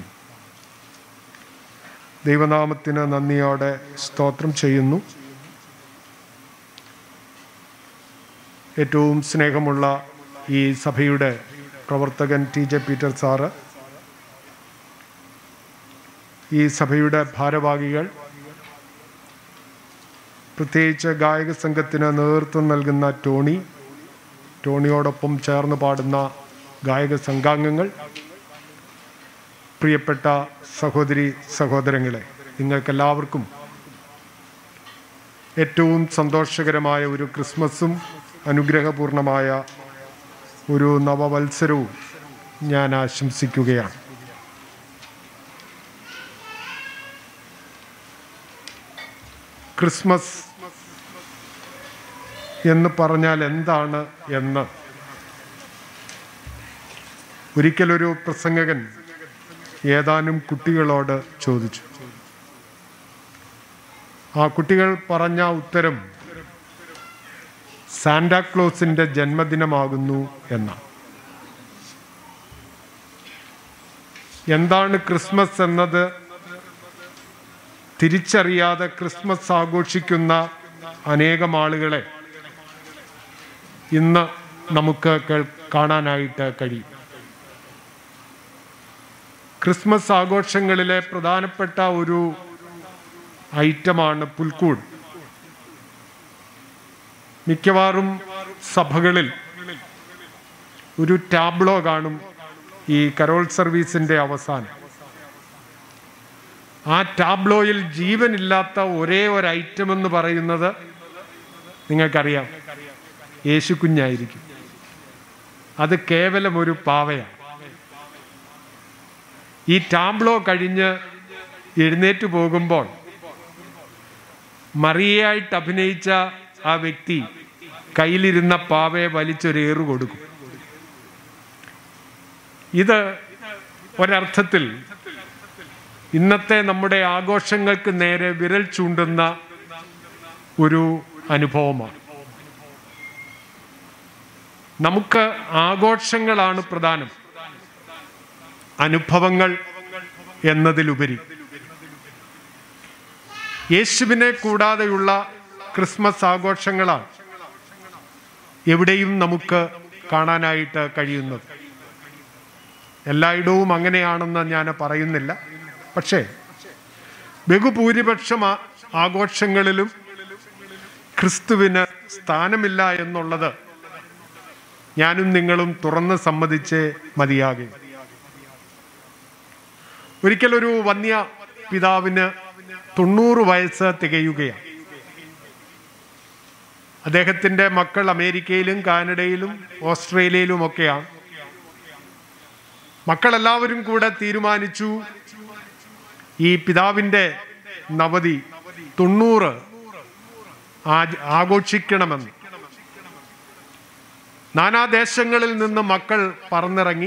ദൈവനാമത്തിന് നന്ദിയോടെ സ്തോത്രം ചെയ്യുന്നു ഏറ്റവും സ്നേഹമുള്ള ഈ സഭയുടെ പ്രവർത്തകൻ ടി ജെ പീറ്റർ സാറ് ഈ സഭയുടെ ഭാരവാഹികൾ പ്രത്യേകിച്ച് ഗായക സംഘത്തിന് നേതൃത്വം നൽകുന്ന ടോണി ടോണിയോടൊപ്പം ചേർന്ന് പാടുന്ന ഗായക സംഘാംഗങ്ങൾ പ്രിയപ്പെട്ട സഹോദരി സഹോദരങ്ങളെ നിങ്ങൾക്കെല്ലാവർക്കും ഏറ്റവും സന്തോഷകരമായ ഒരു ക്രിസ്മസും അനുഗ്രഹപൂർണമായ ഒരു നവവത്സരവും ഞാൻ ആശംസിക്കുകയാണ് ക്രിസ്മസ് എന്ന് പറഞ്ഞാൽ എന്താണ് എന്ന് ഒരിക്കലൊരു പ്രസംഗകൻ ഏതാനും കുട്ടികളോട് ചോദിച്ചു ആ കുട്ടികൾ പറഞ്ഞ ഉത്തരം സാന്റാക്ലോസിന്റെ ജന്മദിനമാകുന്നു എന്നാണ് എന്താണ് ക്രിസ്മസ് എന്നത് തിരിച്ചറിയാതെ ക്രിസ്മസ് ആഘോഷിക്കുന്ന അനേകം ആളുകളെ ഇന്ന് നമുക്ക് കേൾ- കാണാനായിട്ട് കഴിയും ക്രിസ്മസ് ആഘോഷങ്ങളിലെ പ്രധാനപ്പെട്ട ഒരു ഐറ്റമാണ് പുൽക്കൂട് മിക്കവാറും സഭകളിൽ ഒരു ടാബ്ലോ കാണും ഈ കരോൾ സർവീസിന്റെ അവസാനം ആ ടാബ്ലോയിൽ ജീവനില്ലാത്ത ഒരേ ഒരു ഐറ്റം എന്ന് പറയുന്നത് നിങ്ങൾക്കറിയാം യേശു കുഞ്ഞായിരിക്കും അത് കേവലം ഒരു പാവയാണ് ഈ ടാബ്ലോ കഴിഞ്ഞ് എഴുന്നേറ്റ് പോകുമ്പോൾ മറിയയായിട്ട് അഭിനയിച്ച ആ വ്യക്തി കയ്യിലിരുന്ന പാവയെ വലിച്ചൊരു ഏറ് കൊടുക്കും ഇത് ഒരർത്ഥത്തിൽ ഇന്നത്തെ നമ്മുടെ ആഘോഷങ്ങൾക്ക് നേരെ വിരൽ ചൂണ്ടുന്ന ഒരു അനുഭവമാണ് നമുക്ക് ആഘോഷങ്ങളാണ് പ്രധാനം അനുഭവങ്ങൾ എന്നതിലുപരി യേശുവിനെ കൂടാതെയുള്ള ക്രിസ്മസ് ആഘോഷങ്ങളാണ് എവിടെയും നമുക്ക് കാണാനായിട്ട് കഴിയുന്നത് എല്ലായിടവും അങ്ങനെയാണെന്ന് ഞാൻ പറയുന്നില്ല പക്ഷേ ബഹുഭൂരിപക്ഷം ആ- ആഘോഷങ്ങളിലും ക്രിസ്തുവിന് സ്ഥാനമില്ല എന്നുള്ളത് ഞാനും നിങ്ങളും തുറന്ന് സമ്മതിച്ചേ മതിയാകെ ഒരിക്കലൊരു വന്യ പിതാവിന് തൊണ്ണൂറ് വയസ്സ് തികയുകയാണ് അദ്ദേഹത്തിൻ്റെ മക്കൾ അമേരിക്കയിലും കാനഡയിലും ഓസ്ട്രേലിയയിലും ഒക്കെയാണ് മക്കളെല്ലാവരും കൂടെ തീരുമാനിച്ചു ഈ പിതാവിൻ്റെ നവതി തൊണ്ണൂറ് ആച- ആഘോഷിക്കണമെന്ന് നാനാദേശങ്ങളിൽ നിന്ന് മക്കൾ പറന്നിറങ്ങി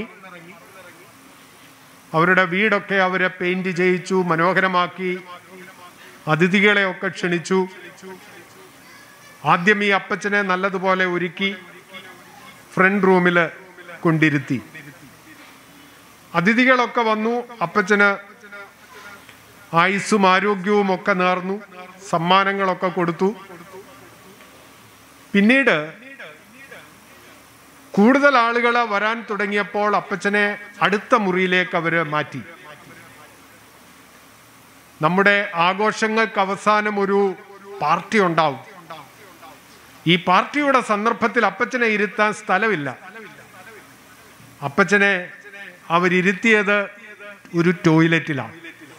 അവരുടെ വീടൊക്കെ അവരെ പെയിന്റ് ചെയ്യിച്ചു മനോഹരമാക്കി അതിഥികളെ ഒക്കെ ക്ഷണിച്ചു ആദ്യം ഈ അപ്പച്ചനെ നല്ലതുപോലെ ഒരുക്കി ഫ്രണ്ട് റൂമിൽ കൊണ്ടിരുത്തി അതിഥികളൊക്കെ വന്നു അപ്പച്ചന് ആയുസ്സും ആരോഗ്യവും ഒക്കെ നേർന്നു സമ്മാനങ്ങളൊക്കെ കൊടുത്തു പിന്നീട് കൂടുതൽ ആളുകൾ വരാൻ തുടങ്ങിയപ്പോൾ അപ്പച്ചനെ അടുത്ത മുറിയിലേക്ക് അവര് മാറ്റി നമ്മുടെ ആഘോഷങ്ങൾക്ക് അവസാനം ഒരു പാർട്ടി ഉണ്ടാവും ഈ പാർട്ടിയുടെ സന്ദർഭത്തിൽ അപ്പച്ചനെ ഇരുത്താൻ സ്ഥലമില്ല അപ്പച്ചനെ അവരിരുത്തിയത് ഒരു ടോയ്ലറ്റിലാണ്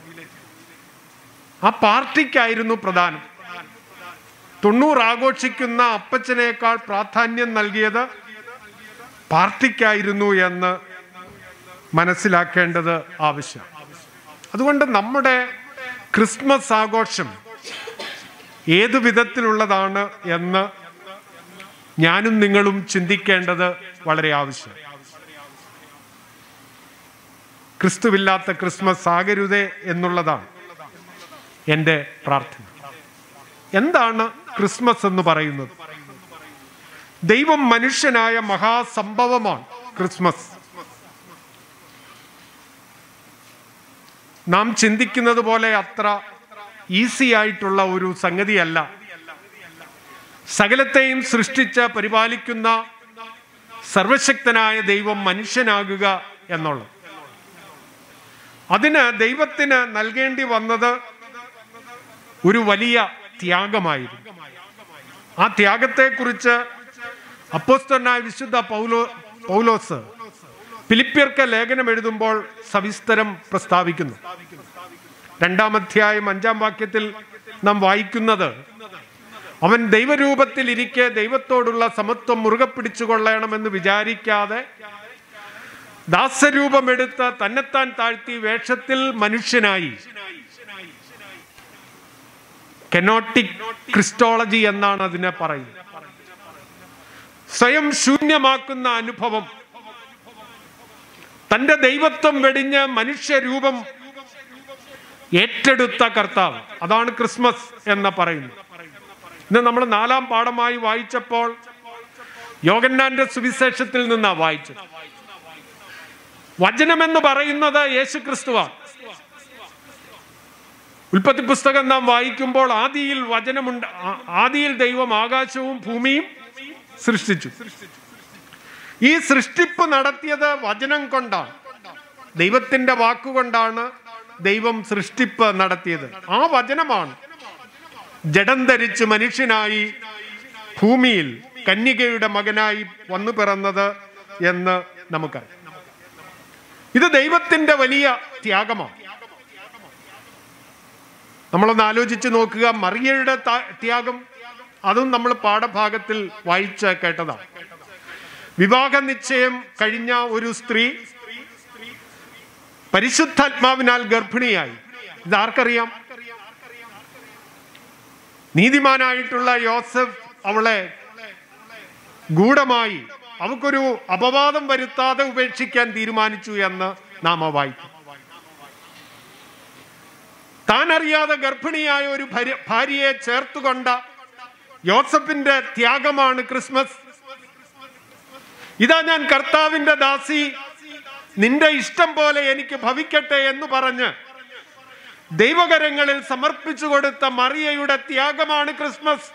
ആ പാർട്ടിക്കായിരുന്നു പ്രധാനം തൊണ്ണൂറ് ആഘോഷിക്കുന്ന അപ്പച്ചനേക്കാൾ പ്രാധാന്യം നൽകിയത് പാർട്ടിക്കായിരുന്നു എന്ന് മനസ്സിലാക്കേണ്ടത് ആവശ്യം അതുകൊണ്ട് നമ്മുടെ ക്രിസ്മസ് ആഘോഷം ഏതു വിധത്തിലുള്ളതാണ് എന്ന് ഞാനും നിങ്ങളും ചിന്തിക്കേണ്ടത് വളരെ ആവശ്യം ക്രിസ്തുവില്ലാത്ത ക്രിസ്മസ് ആകരുതേ എന്നുള്ളതാണ് എൻ്റെ പ്രാർത്ഥന എന്താണ് ക്രിസ്മസ് എന്ന് പറയുന്നത് ദൈവം മനുഷ്യനായ മഹാസംഭവമാണ് ക്രിസ്മസ് നാം ചിന്തിക്കുന്നത് പോലെ അത്ര ഈസി ആയിട്ടുള്ള ഒരു സംഗതിയല്ല സകലത്തെയും സൃഷ്ടിച്ച് പരിപാലിക്കുന്ന സർവശക്തനായ ദൈവം മനുഷ്യനാകുക എന്നുള്ളത് അതിന് ദൈവത്തിന് നൽകേണ്ടി വന്നത് ഒരു വലിയ ത്യാഗമായിരുന്നു ആ ത്യാഗത്തെക്കുറിച്ച് അപ്പോസ്തനായ വിശുദ്ധ പൗലോ പൗലോസ് ഫിലിപ്പിയർക്ക് ലേഖനം എഴുതുമ്പോൾ സവിസ്തരം പ്രസ്താവിക്കുന്നു രണ്ടാം അധ്യായം അഞ്ചാം വാക്യത്തിൽ നാം വായിക്കുന്നത് അവൻ ദൈവരൂപത്തിൽ ഇരിക്കെ ദൈവത്തോടുള്ള സമത്വം മുറുകെ പിടിച്ചുകൊള്ളണമെന്ന് വിചാരിക്കാതെ ദാസരൂപമെടുത്ത് തന്നെത്താൻ താഴ്ത്തി വേഷത്തിൽ മനുഷ്യനായി കെനോട്ടിക് ക്രിസ്റ്റോളജി എന്നാണ് അതിനെ പറയുന്നത് സ്വയം ശൂന്യമാക്കുന്ന അനുഭവം തന്റെ ദൈവത്വം വെടിഞ്ഞ് മനുഷ്യരൂപം ഏറ്റെടുത്ത കർത്താവ് അതാണ് ക്രിസ്മസ് എന്ന് പറയുന്നത് ഇന്ന് നമ്മൾ നാലാം പാഠമായി വായിച്ചപ്പോൾ യോഗന്നാന്റെ സുവിശേഷത്തിൽ നിന്നാ വായിച്ചത് വചനമെന്ന് പറയുന്നത് യേശു ക്രിസ്തുവാണ് ഉൽപ്പത്തി പുസ്തകം നാം വായിക്കുമ്പോൾ ആദിയിൽ വചനമുണ്ട് ആ- ആദിയിൽ ദൈവം ആകാശവും ഭൂമിയും സൃഷ്ടിച്ചു ഈ സൃഷ്ടിപ്പ് നടത്തിയത് വചനം കൊണ്ടാണ് ദൈവത്തിന്റെ വാക്കുകൊണ്ടാണ് ദൈവം സൃഷ്ടിപ്പ് നടത്തിയത് ആ വചനമാണ് ജഡം ധരിച്ച് മനുഷ്യനായി ഭൂമിയിൽ കന്യകയുടെ മകനായി വന്നു പിറന്നത് എന്ന് നമുക്കറിയാം ഇത് ദൈവത്തിന്റെ വലിയ ത്യാഗമാണ് നമ്മളൊന്ന് ആലോചിച്ച് നോക്കുക മറിയയുടെ ത- ത്യാഗം അതും നമ്മൾ പാഠഭാഗത്തിൽ വായിച്ച് കേട്ടതാണ് വിവാഹ നിശ്ചയം കഴിഞ്ഞ ഒരു സ്ത്രീ പരിശുദ്ധാത്മാവിനാൽ ഗർഭിണിയായി ഇത് ആർക്കറിയാം നീതിമാനായിട്ടുള്ള യോസഫ് അവളെ ഗൂഢമായി അവക്കൊരു അപവാദം വരുത്താതെ ഉപേക്ഷിക്കാൻ തീരുമാനിച്ചു എന്ന് നാം വായിക്കും താൻ അറിയാതെ ഗർഭിണിയായ ഒരു ഭര്യ- ഭാര്യയെ ചേർത്തുകൊണ്ട യോസഫിന്റെ ത്യാഗമാണ് ക്രിസ്മസ് ഇതാ ഞാൻ കർത്താവിന്റെ ദാസി നിന്റെ ഇഷ്ടം പോലെ എനിക്ക് ഭവിക്കട്ടെ എന്ന് പറഞ്ഞ് ദൈവകരങ്ങളിൽ സമർപ്പിച്ചു കൊടുത്ത മറിയയുടെ ത്യാഗമാണ് ക്രിസ്മസ്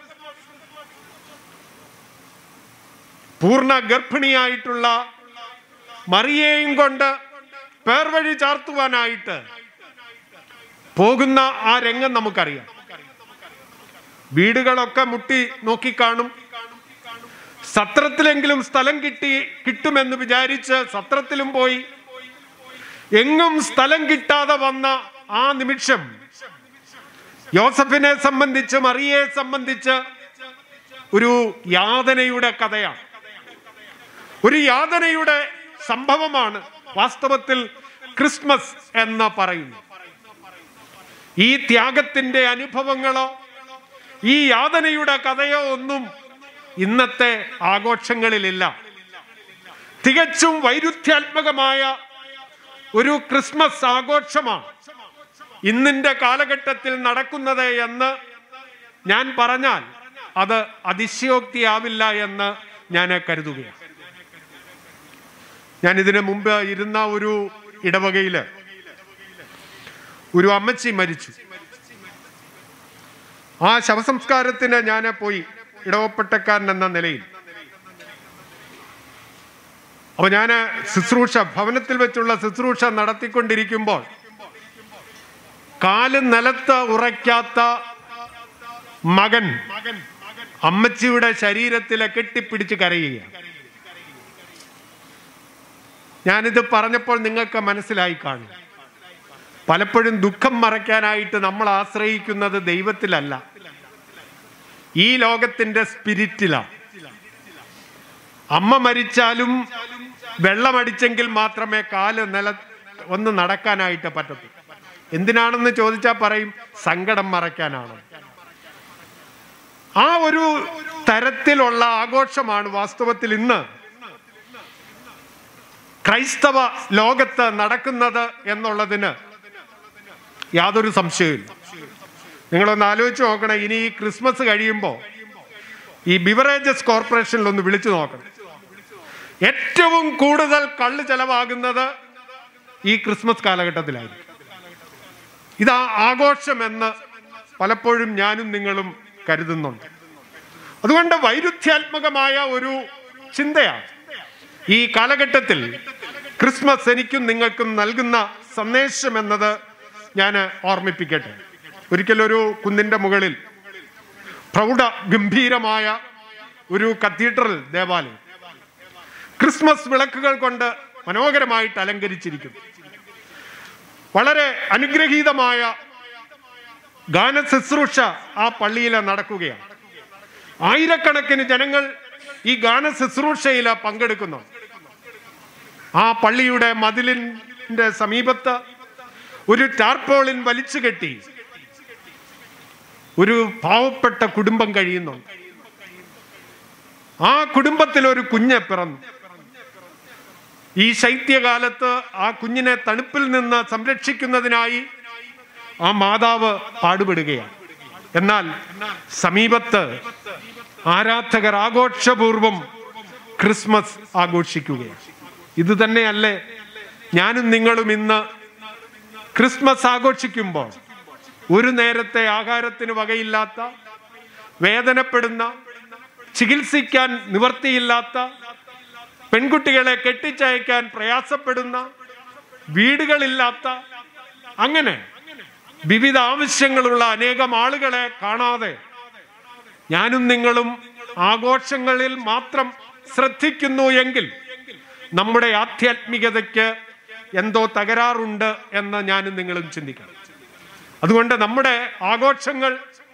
പൂർണ്ണ ഗർഭിണിയായിട്ടുള്ള മറിയയും കൊണ്ട് പേർവഴി ചാർത്തുവാനായിട്ട് പോകുന്ന ആ രംഗം നമുക്കറിയാം വീടുകളൊക്കെ മുട്ടി നോക്കിക്കാണും സത്രത്തിലെങ്കിലും സ്ഥലം കിട്ടി കിട്ടുമെന്ന് വിചാരിച്ച് സത്രത്തിലും പോയി എങ്ങും സ്ഥലം കിട്ടാതെ വന്ന ആ നിമിഷം യോസഫിനെ സംബന്ധിച്ച് മറിയയെ സംബന്ധിച്ച് ഒരു യാതനയുടെ കഥയാണ് ഒരു യാതനയുടെ സംഭവമാണ് വാസ്തവത്തിൽ ക്രിസ്മസ് എന്ന് പറയുന്നു ഈ ത്യാഗത്തിന്റെ അനുഭവങ്ങളോ ഈ യാതനയുടെ കഥയോ ഒന്നും ഇന്നത്തെ ആഘോഷങ്ങളിലില്ല തികച്ചും വൈരുദ്ധ്യാത്മകമായ ഒരു ക്രിസ്മസ് ആഘോഷമാണ് ഇന്നിന്റെ കാലഘട്ടത്തിൽ നടക്കുന്നത് എന്ന് ഞാൻ പറഞ്ഞാൽ അത് അതിശയോക്തിയാവില്ല എന്ന് ഞാൻ കരുതുകയാണ് ഞാൻ ഇതിനു മുമ്പ് ഇരുന്ന ഒരു ഇടവകയില് ഒരു അമ്മച്ചി മരിച്ചു ആ ശവസംസ്കാരത്തിന് ഞാൻ പോയി ഇടവപ്പെട്ടക്കാരൻ എന്ന നിലയിൽ അപ്പൊ ഞാൻ ശുശ്രൂഷ ഭവനത്തിൽ വെച്ചുള്ള ശുശ്രൂഷ നടത്തിക്കൊണ്ടിരിക്കുമ്പോൾ കാല് നിലത്ത് ഉറയ്ക്കാത്ത മകൻ അമ്മച്ചിയുടെ ശരീരത്തിലെ കെട്ടിപ്പിടിച്ച് കരയുകയാണ് ഞാനിത് പറഞ്ഞപ്പോൾ നിങ്ങൾക്ക് മനസ്സിലായി കാണും പലപ്പോഴും ദുഃഖം മറയ്ക്കാനായിട്ട് നമ്മൾ ആശ്രയിക്കുന്നത് ദൈവത്തിലല്ല ഈ ലോകത്തിന്റെ സ്പിരിറ്റിലാണ് അമ്മ മരിച്ചാലും വെള്ളമടിച്ചെങ്കിൽ മാത്രമേ കാല് നില ഒന്ന് നടക്കാനായിട്ട് പറ്റത്തു എന്തിനാണെന്ന് ചോദിച്ചാൽ പറയും സങ്കടം മറയ്ക്കാനാണ് ആ ഒരു തരത്തിലുള്ള ആഘോഷമാണ് വാസ്തവത്തിൽ ഇന്ന് ക്രൈസ്തവ ലോകത്ത് നടക്കുന്നത് എന്നുള്ളതിന് യാതൊരു സംശയമില്ല നിങ്ങളൊന്ന് ആലോചിച്ച് നോക്കണം ഇനി ഈ ക്രിസ്മസ് കഴിയുമ്പോൾ ഈ ബിവറേജസ് കോർപ്പറേഷനിൽ ഒന്ന് വിളിച്ചു നോക്കണം ഏറ്റവും കൂടുതൽ കള്ള് ചെലവാകുന്നത് ഈ ക്രിസ്മസ് കാലഘട്ടത്തിലായിരിക്കും ഇതാ ആഘോഷമെന്ന് പലപ്പോഴും ഞാനും നിങ്ങളും കരുതുന്നുണ്ട് അതുകൊണ്ട് വൈരുദ്ധ്യാത്മകമായ ഒരു ചിന്തയാണ് ഈ കാലഘട്ടത്തിൽ ക്രിസ്മസ് എനിക്കും നിങ്ങൾക്കും നൽകുന്ന സന്ദേശം എന്നത് ഞാൻ ഓർമ്മിപ്പിക്കട്ടെ ഒരിക്കലൊരു കുന്നിന്റെ മുകളിൽ പ്രൗഢ ഗംഭീരമായ ഒരു കത്തീഡ്രൽ ദേവാലയം ക്രിസ്മസ് വിളക്കുകൾ കൊണ്ട് മനോഹരമായിട്ട് അലങ്കരിച്ചിരിക്കുന്നു വളരെ അനുഗ്രഹീതമായ ഗാന ശുശ്രൂഷ ആ പള്ളിയിൽ നടക്കുകയാണ് ആയിരക്കണക്കിന് ജനങ്ങൾ ഈ ഗാന ശുശ്രൂഷയിൽ പങ്കെടുക്കുന്നു ആ പള്ളിയുടെ മതിലിന്റെ സമീപത്ത് ഒരു ടാർപോളിൻ വലിച്ചു കെട്ടി ഒരു പാവപ്പെട്ട കുടുംബം കഴിയുന്നുണ്ട് ആ കുടുംബത്തിൽ ഒരു കുഞ്ഞ് പിറന്നു ഈ ശൈത്യകാലത്ത് ആ കുഞ്ഞിനെ തണുപ്പിൽ നിന്ന് സംരക്ഷിക്കുന്നതിനായി ആ മാതാവ് പാടുപെടുകയാണ് എന്നാൽ സമീപത്ത് ആരാധകർ ആഘോഷപൂർവം ക്രിസ്മസ് ആഘോഷിക്കുകയാണ് ഇത് തന്നെയല്ലേ ഞാനും നിങ്ങളും ഇന്ന് ക്രിസ്മസ് ആഘോഷിക്കുമ്പോൾ ഒരു നേരത്തെ ആഹാരത്തിന് വകയില്ലാത്ത വേദനപ്പെടുന്ന ചികിത്സിക്കാൻ നിവർത്തിയില്ലാത്ത പെൺകുട്ടികളെ കെട്ടിച്ചയക്കാൻ പ്രയാസപ്പെടുന്ന വീടുകളില്ലാത്ത അങ്ങനെ വിവിധ ആവശ്യങ്ങളുള്ള അനേകം ആളുകളെ കാണാതെ ഞാനും നിങ്ങളും ആഘോഷങ്ങളിൽ മാത്രം ശ്രദ്ധിക്കുന്നു എങ്കിൽ നമ്മുടെ ആധ്യാത്മികതയ്ക്ക് എന്തോ തകരാറുണ്ട് എന്ന് ഞാനും നിങ്ങളും ചിന്തിക്കണം അതുകൊണ്ട് നമ്മുടെ ആഘോഷങ്ങൾ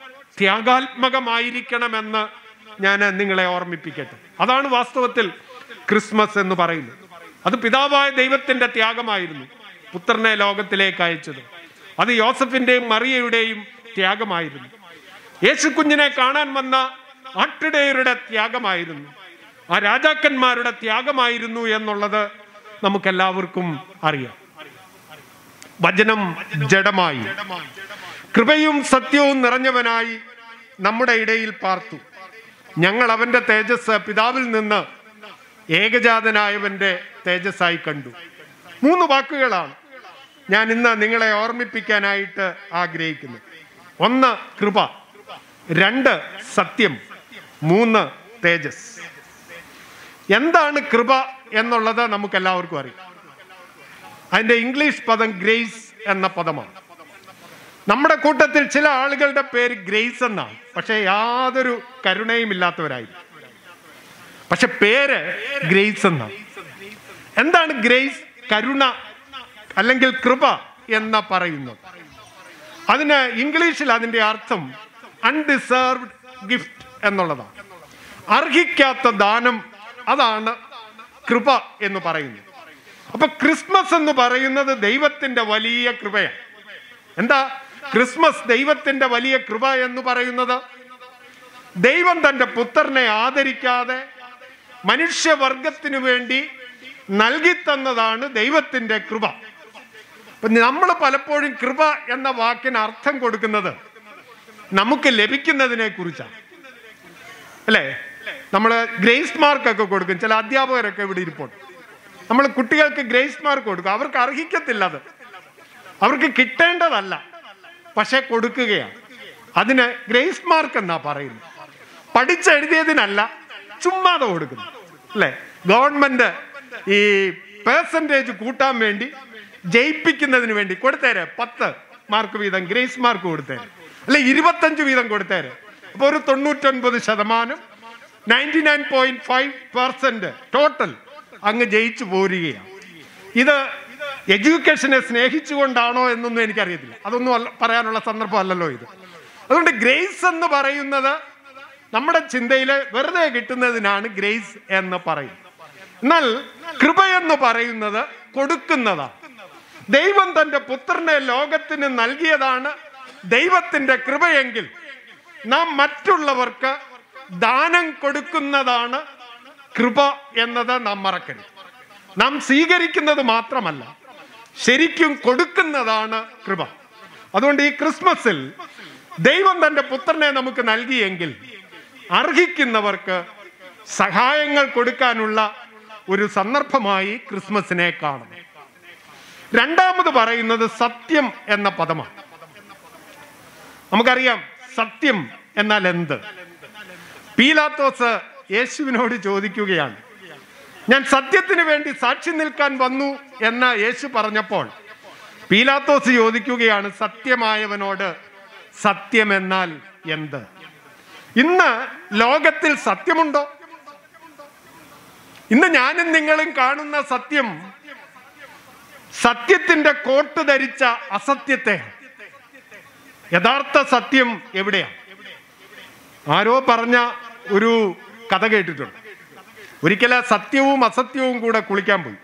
ത്യാഗാത്മകമായിരിക്കണമെന്ന് ഞാൻ നിങ്ങളെ ഓർമ്മിപ്പിക്കട്ടെ അതാണ് വാസ്തവത്തിൽ ക്രിസ്മസ് എന്ന് പറയുന്നത് അത് പിതാവായ ദൈവത്തിന്റെ ത്യാഗമായിരുന്നു പുത്രനെ ലോകത്തിലേക്ക് അയച്ചത് അത് യോസഫിന്റെയും മറിയയുടെയും ത്യാഗമായിരുന്നു യേശുക്കുഞ്ഞിനെ കാണാൻ വന്ന ആട്ടിടയരുടെ ത്യാഗമായിരുന്നു ആ രാജാക്കന്മാരുടെ ത്യാഗമായിരുന്നു എന്നുള്ളത് നമുക്കെല്ലാവർക്കും അറിയാം വചനം ജഡമായി കൃപയും സത്യവും നിറഞ്ഞവനായി നമ്മുടെ ഇടയിൽ പാർത്തു ഞങ്ങൾ അവന്റെ തേജസ് പിതാവിൽ നിന്ന് ഏകജാതനായവന്റെ തേജസ്സായി കണ്ടു മൂന്ന് വാക്കുകളാണ് ഞാൻ ഇന്ന് നിങ്ങളെ ഓർമ്മിപ്പിക്കാനായിട്ട് ആഗ്രഹിക്കുന്നത് ഒന്ന് കൃപ രണ്ട് സത്യം മൂന്ന് തേജസ് എന്താണ് കൃപ എന്നുള്ളത് നമുക്ക് എല്ലാവർക്കും അറിയാം അതിന്റെ ഇംഗ്ലീഷ് പദം ഗ്രേസ് എന്ന പദമാണ് നമ്മുടെ കൂട്ടത്തിൽ ചില ആളുകളുടെ പേര് ഗ്രേസ് എന്നാണ് പക്ഷെ യാതൊരു കരുണയും ഇല്ലാത്തവരായിരിക്കും പക്ഷെ പേര് ഗ്രേസ് എന്നാണ് എന്താണ് ഗ്രേസ് കരുണ അല്ലെങ്കിൽ കൃപ എന്ന് പറയുന്നത് അതിന് ഇംഗ്ലീഷിൽ അതിന്റെ അർത്ഥം അൺഡിസേർവ്ഡ് ഗിഫ്റ്റ് എന്നുള്ളതാണ് അർഹിക്കാത്ത ദാനം അതാണ് കൃപ എന്ന് പറയുന്നത് അപ്പൊ ക്രിസ്മസ് എന്ന് പറയുന്നത് ദൈവത്തിന്റെ വലിയ കൃപയാണ് എന്താ ക്രിസ്മസ് ദൈവത്തിന്റെ വലിയ കൃപ എന്ന് പറയുന്നത് ദൈവം തന്റെ പുത്രനെ ആദരിക്കാതെ മനുഷ്യവർഗത്തിനു വേണ്ടി നൽകി തന്നതാണ് ദൈവത്തിന്റെ കൃപ അപ്പൊ നമ്മൾ പലപ്പോഴും കൃപ എന്ന വാക്കിന് അർത്ഥം കൊടുക്കുന്നത് നമുക്ക് ലഭിക്കുന്നതിനെ കുറിച്ചാണ് അല്ലേ നമ്മൾ ഗ്രേസ് മാർക്കൊക്കെ കൊടുക്കും ചില അധ്യാപകരൊക്കെ ഇവിടെ ഇരിപ്പുണ്ട് നമ്മൾ കുട്ടികൾക്ക് ഗ്രേസ് മാർക്ക് കൊടുക്കും അവർക്ക് അർഹിക്കത്തില്ല അത് അവർക്ക് കിട്ടേണ്ടതല്ല പക്ഷെ കൊടുക്കുകയാണ് അതിന് ഗ്രേസ് മാർക്ക് എന്നാ പറയുന്നത് പഠിച്ചെഴുതിയതിനല്ല ചുമ്മാതെ കൊടുക്കുന്നു അല്ലേ ഗവൺമെന്റ് ഈ പേഴ്സൻറ്റേജ് കൂട്ടാൻ വേണ്ടി ജയിപ്പിക്കുന്നതിന് വേണ്ടി കൊടുത്തേരെ പത്ത് മാർക്ക് വീതം ഗ്രേസ് മാർക്ക് കൊടുത്തേരെ അല്ലെ ഇരുപത്തഞ്ച് വീതം കൊടുത്തേരെ അപ്പോൾ ഒരു തൊണ്ണൂറ്റൊൻപത് ശതമാനം ninety nine point five percent total അങ്ങ് ജയിച്ചു പോരുകയാണ് ഇത് എഡ്യൂക്കേഷനെ സ്നേഹിച്ചുകൊണ്ടാണോ എന്നൊന്നും എനിക്കറിയത്തില്ല അതൊന്നും അല്ല പറയാനുള്ള സന്ദർഭമല്ലല്ലോ ഇത് അതുകൊണ്ട് ഗ്രേസ് എന്ന് പറയുന്നത് നമ്മുടെ ചിന്തയിൽ വെറുതെ കിട്ടുന്നതിനാണ് ഗ്രേസ് എന്ന് പറയും എന്നാൽ കൃപ എന്ന് പറയുന്നത് കൊടുക്കുന്നതാണ് ദൈവം തന്റെ പുത്രനെ ലോകത്തിന് നൽകിയതാണ് ദൈവത്തിന്റെ കൃപയെങ്കിൽ നാം മറ്റുള്ളവർക്ക് ദാനം കൊടുക്കുന്നതാണ് കൃപ എന്നത് നാം മറക്കരുത് നാം സ്വീകരിക്കുന്നത് മാത്രമല്ല ശരിക്കും കൊടുക്കുന്നതാണ് കൃപ അതുകൊണ്ട് ഈ ക്രിസ്മസിൽ ദൈവം തന്റെ പുത്രനെ നമുക്ക് നൽകിയെങ്കിൽ അർഹിക്കുന്നവർക്ക് സഹായങ്ങൾ കൊടുക്കാനുള്ള ഒരു സന്ദർഭമായി ക്രിസ്മസിനെ കാണണം രണ്ടാമത് പറയുന്നത് സത്യം എന്ന പദമാണ് നമുക്കറിയാം സത്യം എന്നാൽ എന്ത് പീലാത്തോസ് യേശുവിനോട് ചോദിക്കുകയാണ് ഞാൻ സത്യത്തിന് വേണ്ടി സാക്ഷി നിൽക്കാൻ വന്നു എന്ന് യേശു പറഞ്ഞപ്പോൾ പീലാത്തോസ് ചോദിക്കുകയാണ് സത്യമായവനോട് സത്യമെന്നാൽ എന്ത് ഇന്ന് ലോകത്തിൽ സത്യമുണ്ടോ ഇന്ന് ഞാനും നിങ്ങളും കാണുന്ന സത്യം സത്യത്തിന്റെ കോട്ട് ധരിച്ച അസത്യത്തെ യഥാർത്ഥ സത്യം എവിടെയാണ് ആരോ പറഞ്ഞ ഒരു കഥ കേട്ടിട്ടുണ്ട് ഒരിക്കല സത്യവും അസത്യവും കൂടെ കുളിക്കാൻ പോയി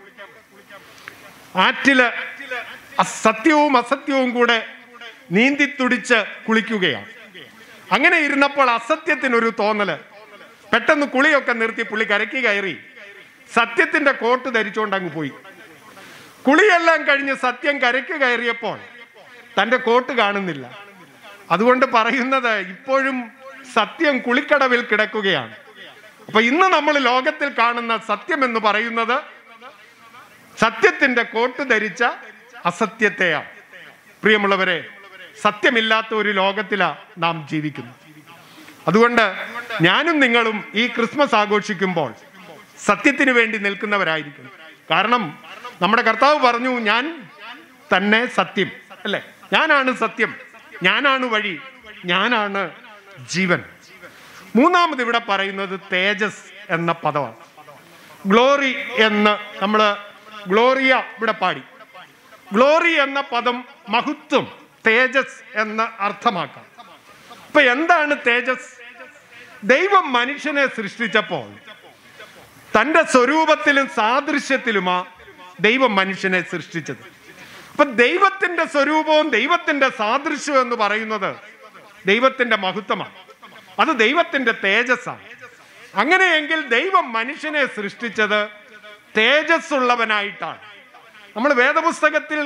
ആറ്റില് അ- സത്യവും അസത്യവും കൂടെ നീന്തി തുടിച്ച് കുളിക്കുകയാണ് അങ്ങനെ ഇരുന്നപ്പോൾ അസത്യത്തിനൊരു തോന്നല് പെട്ടെന്ന് കുളിയൊക്കെ നിർത്തി പുള്ളി കരയ്ക്ക് കയറി സത്യത്തിന്റെ കോട്ട് ധരിച്ചുകൊണ്ട് അങ്ങ് പോയി കുളിയെല്ലാം കഴിഞ്ഞ് സത്യം കരയ്ക്ക് കയറിയപ്പോൾ തന്റെ കോട്ട് കാണുന്നില്ല അതുകൊണ്ട് പറയുന്നത് ഇപ്പോഴും സത്യം കുളിക്കടവിൽ കിടക്കുകയാണ് അപ്പൊ ഇന്ന് നമ്മൾ ലോകത്തിൽ കാണുന്ന സത്യം എന്ന് പറയുന്നത് സത്യത്തിന്റെ കോട്ട് ധരിച്ച അസത്യത്തെയാണ് പ്രിയമുള്ളവരെ സത്യമില്ലാത്ത ഒരു ലോകത്തിലാ നാം ജീവിക്കുന്നത് അതുകൊണ്ട് ഞാനും നിങ്ങളും ഈ ക്രിസ്മസ് ആഘോഷിക്കുമ്പോൾ സത്യത്തിന് വേണ്ടി നിൽക്കുന്നവരായിരിക്കണം കാരണം നമ്മുടെ കർത്താവ് പറഞ്ഞു ഞാൻ തന്നെ സത്യം അല്ലേ ഞാനാണ് സത്യം ഞാനാണ് വഴി ഞാനാണ് ജീവൻ മൂന്നാമത് ഇവിടെ പറയുന്നത് തേജസ് എന്ന പദമാണ് ഗ്ലോറി എന്ന് നമ്മൾ ഗ്ലോറിയ ഇവിടെ പാടി ഗ്ലോറി എന്ന പദം മഹത്വം തേജസ് എന്ന് അർത്ഥമാക്കാം ഇപ്പൊ എന്താണ് തേജസ് ദൈവം മനുഷ്യനെ സൃഷ്ടിച്ചപ്പോൾ തന്റെ സ്വരൂപത്തിലും സാദൃശ്യത്തിലുമാ ദൈവം മനുഷ്യനെ സൃഷ്ടിച്ചത് അപ്പൊ ദൈവത്തിന്റെ സ്വരൂപവും ദൈവത്തിന്റെ സാദൃശ്യവും എന്ന് പറയുന്നത് ദൈവത്തിന്റെ മഹത്വമാണ് അത് ദൈവത്തിന്റെ തേജസ്സാണ് അങ്ങനെയെങ്കിൽ ദൈവം മനുഷ്യനെ സൃഷ്ടിച്ചത് തേജസ്സുള്ളവനായിട്ടാണ് നമ്മൾ വേദപുസ്തകത്തിൽ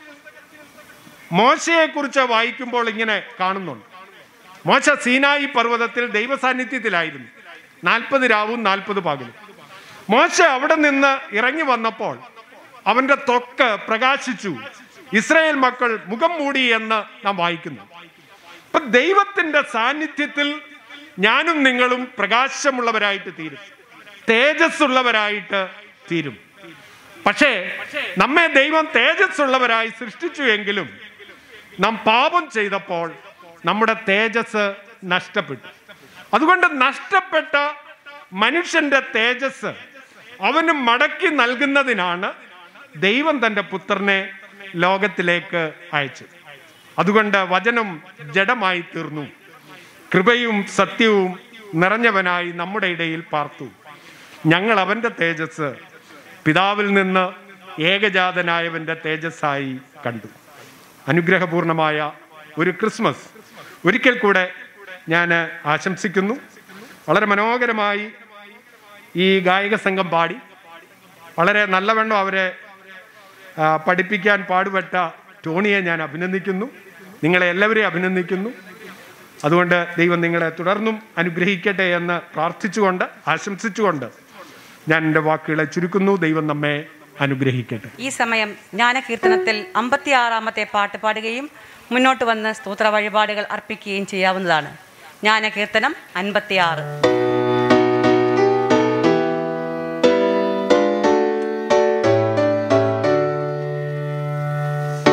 മോശയെ കുറിച്ച് വായിക്കുമ്പോൾ ഇങ്ങനെ കാണുന്നുണ്ട് മോശ സീനായി പർവ്വതത്തിൽ ദൈവസാന്നിധ്യത്തിലായിരുന്നു നാൽപ്പത് രാവും നാൽപ്പത് പകലും മോശ അവിടെ നിന്ന് ഇറങ്ങി വന്നപ്പോൾ അവന്റെ ത്വക്ക് പ്രകാശിച്ചു ഇസ്രായേൽ മക്കൾ മുഖം മൂടി എന്ന് നാം വായിക്കുന്നു അപ്പൊ ദൈവത്തിന്റെ സാന്നിധ്യത്തിൽ ഞാനും നിങ്ങളും പ്രകാശമുള്ളവരായിട്ട് തീരും തേജസ്സുള്ളവരായിട്ട് തീരും പക്ഷേ നമ്മെ ദൈവം തേജസ്സുള്ളവരായി സൃഷ്ടിച്ചു എങ്കിലും നാം പാപം ചെയ്തപ്പോൾ നമ്മുടെ തേജസ് നഷ്ടപ്പെട്ടു അതുകൊണ്ട് നഷ്ടപ്പെട്ട മനുഷ്യന്റെ തേജസ് അവന് മടക്കി നൽകുന്നതിനാണ് ദൈവം തന്റെ പുത്രനെ ലോകത്തിലേക്ക് അയച്ചത് അതുകൊണ്ട് വചനം ജഡമായി തീർന്നു കൃപയും സത്യവും നിറഞ്ഞവനായി നമ്മുടെ ഇടയിൽ പാർത്തു ഞങ്ങൾ അവന്റെ തേജസ് പിതാവിൽ നിന്ന് ഏകജാതനായവന്റെ തേജസ്സായി കണ്ടു അനുഗ്രഹപൂർണമായ ഒരു ക്രിസ്മസ് ഒരിക്കൽ കൂടെ ഞാൻ ആശംസിക്കുന്നു വളരെ മനോഹരമായി ഈ ഗായക സംഘം പാടി വളരെ നല്ലവണ്ണം അവരെ ആ, പഠിപ്പിക്കാൻ പാടുപെട്ട ടോണിയെ ഞാൻ അഭിനന്ദിക്കുന്നു നിങ്ങളെ എല്ലാവരെയും അഭിനന്ദിക്കുന്നു അതുകൊണ്ട് ദൈവം നിങ്ങളെ തുടർന്നും അനുഗ്രഹിക്കട്ടെ എന്ന് പ്രാർത്ഥിച്ചുകൊണ്ട് ആശംസിച്ചുകൊണ്ട് ഞാൻ എൻ്റെ വാക്കുകളെ ചുരുക്കുന്നു ദൈവം നമ്മെ അനുഗ്രഹിക്കട്ടെ ഈ സമയം ജ്ഞാനകീർത്തനത്തിൽ അമ്പത്തിയാറാമത്തെ പാട്ട് പാടുകയും മുന്നോട്ട് വന്ന് സ്തോത്ര വഴിപാടുകൾ അർപ്പിക്കുകയും ചെയ്യാവുന്നതാണ് ജ്ഞാനകീർത്തനം അൻപത്തിയാറ്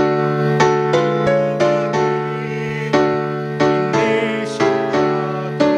Nation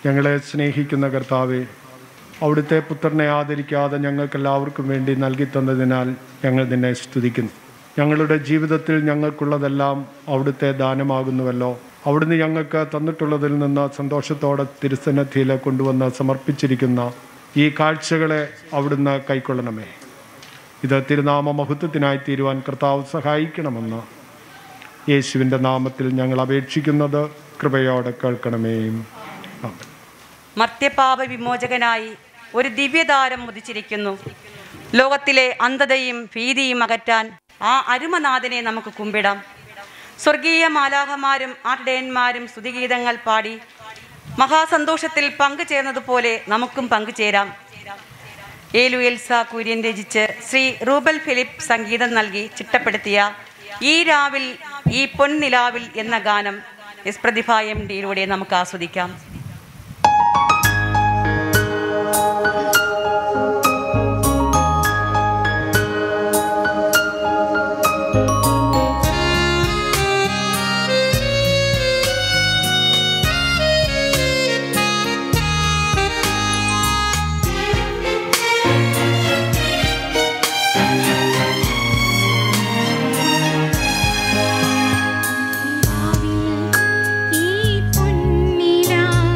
ഞങ്ങളെ സ്നേഹിക്കുന്ന കർത്താവെ അവിടുത്തെ പുത്രനെ ആദരിക്കാതെ ഞങ്ങൾക്കെല്ലാവർക്കും വേണ്ടി നൽകി തന്നതിനാൽ ഞങ്ങൾ നിന്നെ സ്തുതിക്കുന്നു ഞങ്ങളുടെ ജീവിതത്തിൽ ഞങ്ങൾക്കുള്ളതെല്ലാം അവിടുത്തെ ദാനമാകുന്നുവല്ലോ അവിടുന്ന് ഞങ്ങൾക്ക് തന്നിട്ടുള്ളതിൽ നിന്ന് സന്തോഷത്തോടെ തിരുസന്നദ്ധിയിൽ കൊണ്ടുവന്ന് സമർപ്പിച്ചിരിക്കുന്ന ഈ കാഴ്ചകളെ അവിടുന്ന് കൈക്കൊള്ളണമേ ഇത് തിരുനാമ മഹത്വത്തിനായി തീരുവാൻ കർത്താവ് സഹായിക്കണമെന്ന് യേശുവിൻ്റെ നാമത്തിൽ ഞങ്ങൾ അപേക്ഷിക്കുന്നത് കൃപയോടെ കേൾക്കണമേ ആമേൻ. മർത്യപാപ വിമോചകനായി ഒരു ദിവ്യതാരം ഉദിച്ചിരിക്കുന്നു ലോകത്തിലെ അന്ധതയും ഭീതിയും അകറ്റാൻ ആ അരുമനാഥനെ നമുക്ക് കുമ്പിടാം സ്വർഗീയ മാലാഹമാരും ആട്ടിടയന്മാരും സ്തുതിഗീതങ്ങൾ പാടി മഹാസന്തോഷത്തിൽ പങ്കുചേർന്നതുപോലെ നമുക്കും പങ്കുചേരാം ഏലു എൽസ കുര്യൻ രചിച്ച് ശ്രീ റൂബൽ ഫിലിപ്പ് സംഗീതം നൽകി ചിട്ടപ്പെടുത്തിയ ഈ രാവിൽ ഈ പൊൻനിലാവിൽ എന്ന ഗാനം എസ് പ്രതിഭ എം ഡിയിലൂടെ നമുക്ക് ആസ്വദിക്കാം ഈ പൊന്നിലാവിൽ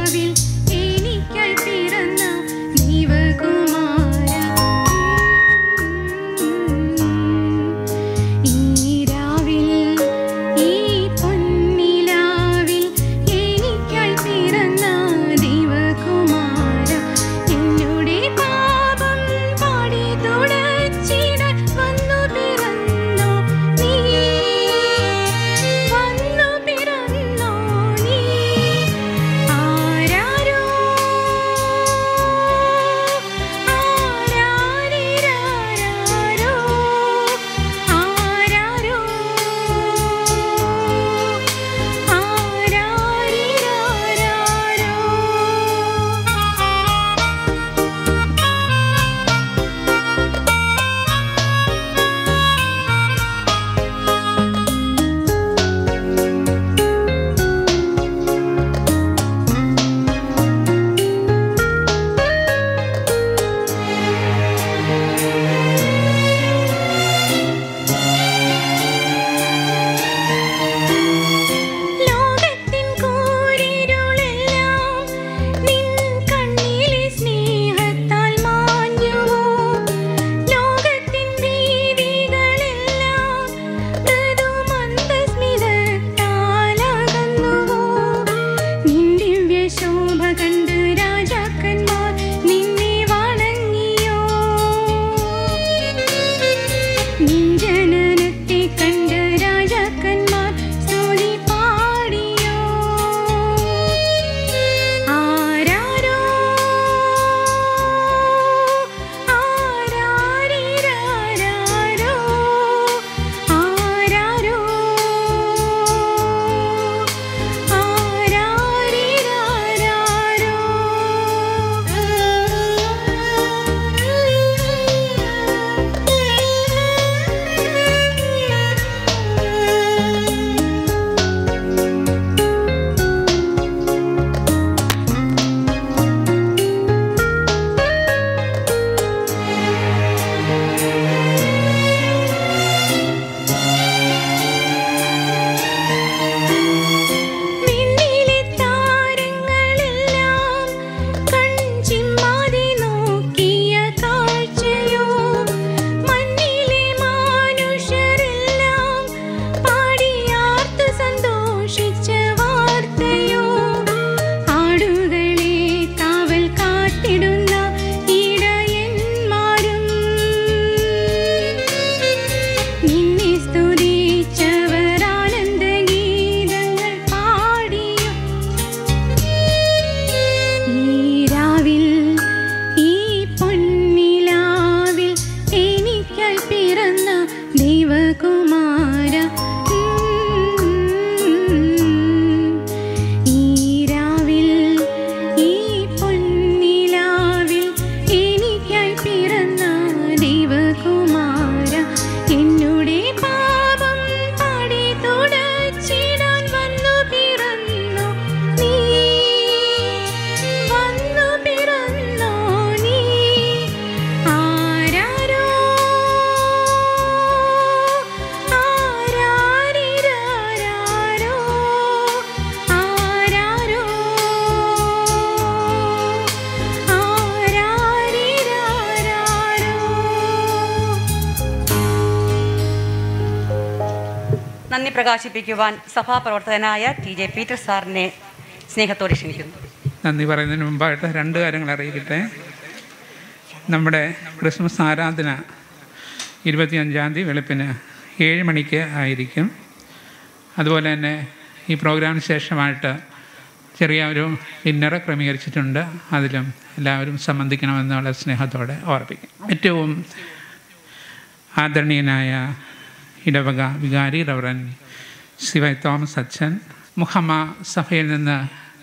നന്ദി പ്രകാശിപ്പിക്കുവാൻ സഭാപ്രവർത്തകനായ ടി ജെ പീറ്റർ സാറിനെ സ്നേഹത്തോടെ ക്ഷണിക്കുന്നു നന്ദി പറയുന്നതിന് മുമ്പായിട്ട് രണ്ട് കാര്യങ്ങൾ അറിയിക്കട്ടെ നമ്മുടെ ക്രിസ്മസ് ആരാധന ഇരുപത്തിയഞ്ചാം തീയതി വെളുപ്പിന് ഏഴ് മണിക്ക് ആയിരിക്കും അതുപോലെ തന്നെ ഈ പ്രോഗ്രാമിന് ശേഷമായിട്ട് ചെറിയ ഒരു ഡിന്നർ ക്രമീകരിച്ചിട്ടുണ്ട് അതിലും എല്ലാവരും സംബന്ധിക്കണമെന്നുള്ള സ്നേഹത്തോടെ ഓർപ്പിക്കും ഏറ്റവും ആദരണീയനായ ഇടവക വികാരി റവറൻ ശിവ തോമസ് അച്ഛൻ മുഹമ്മ സഭയിൽ നിന്ന്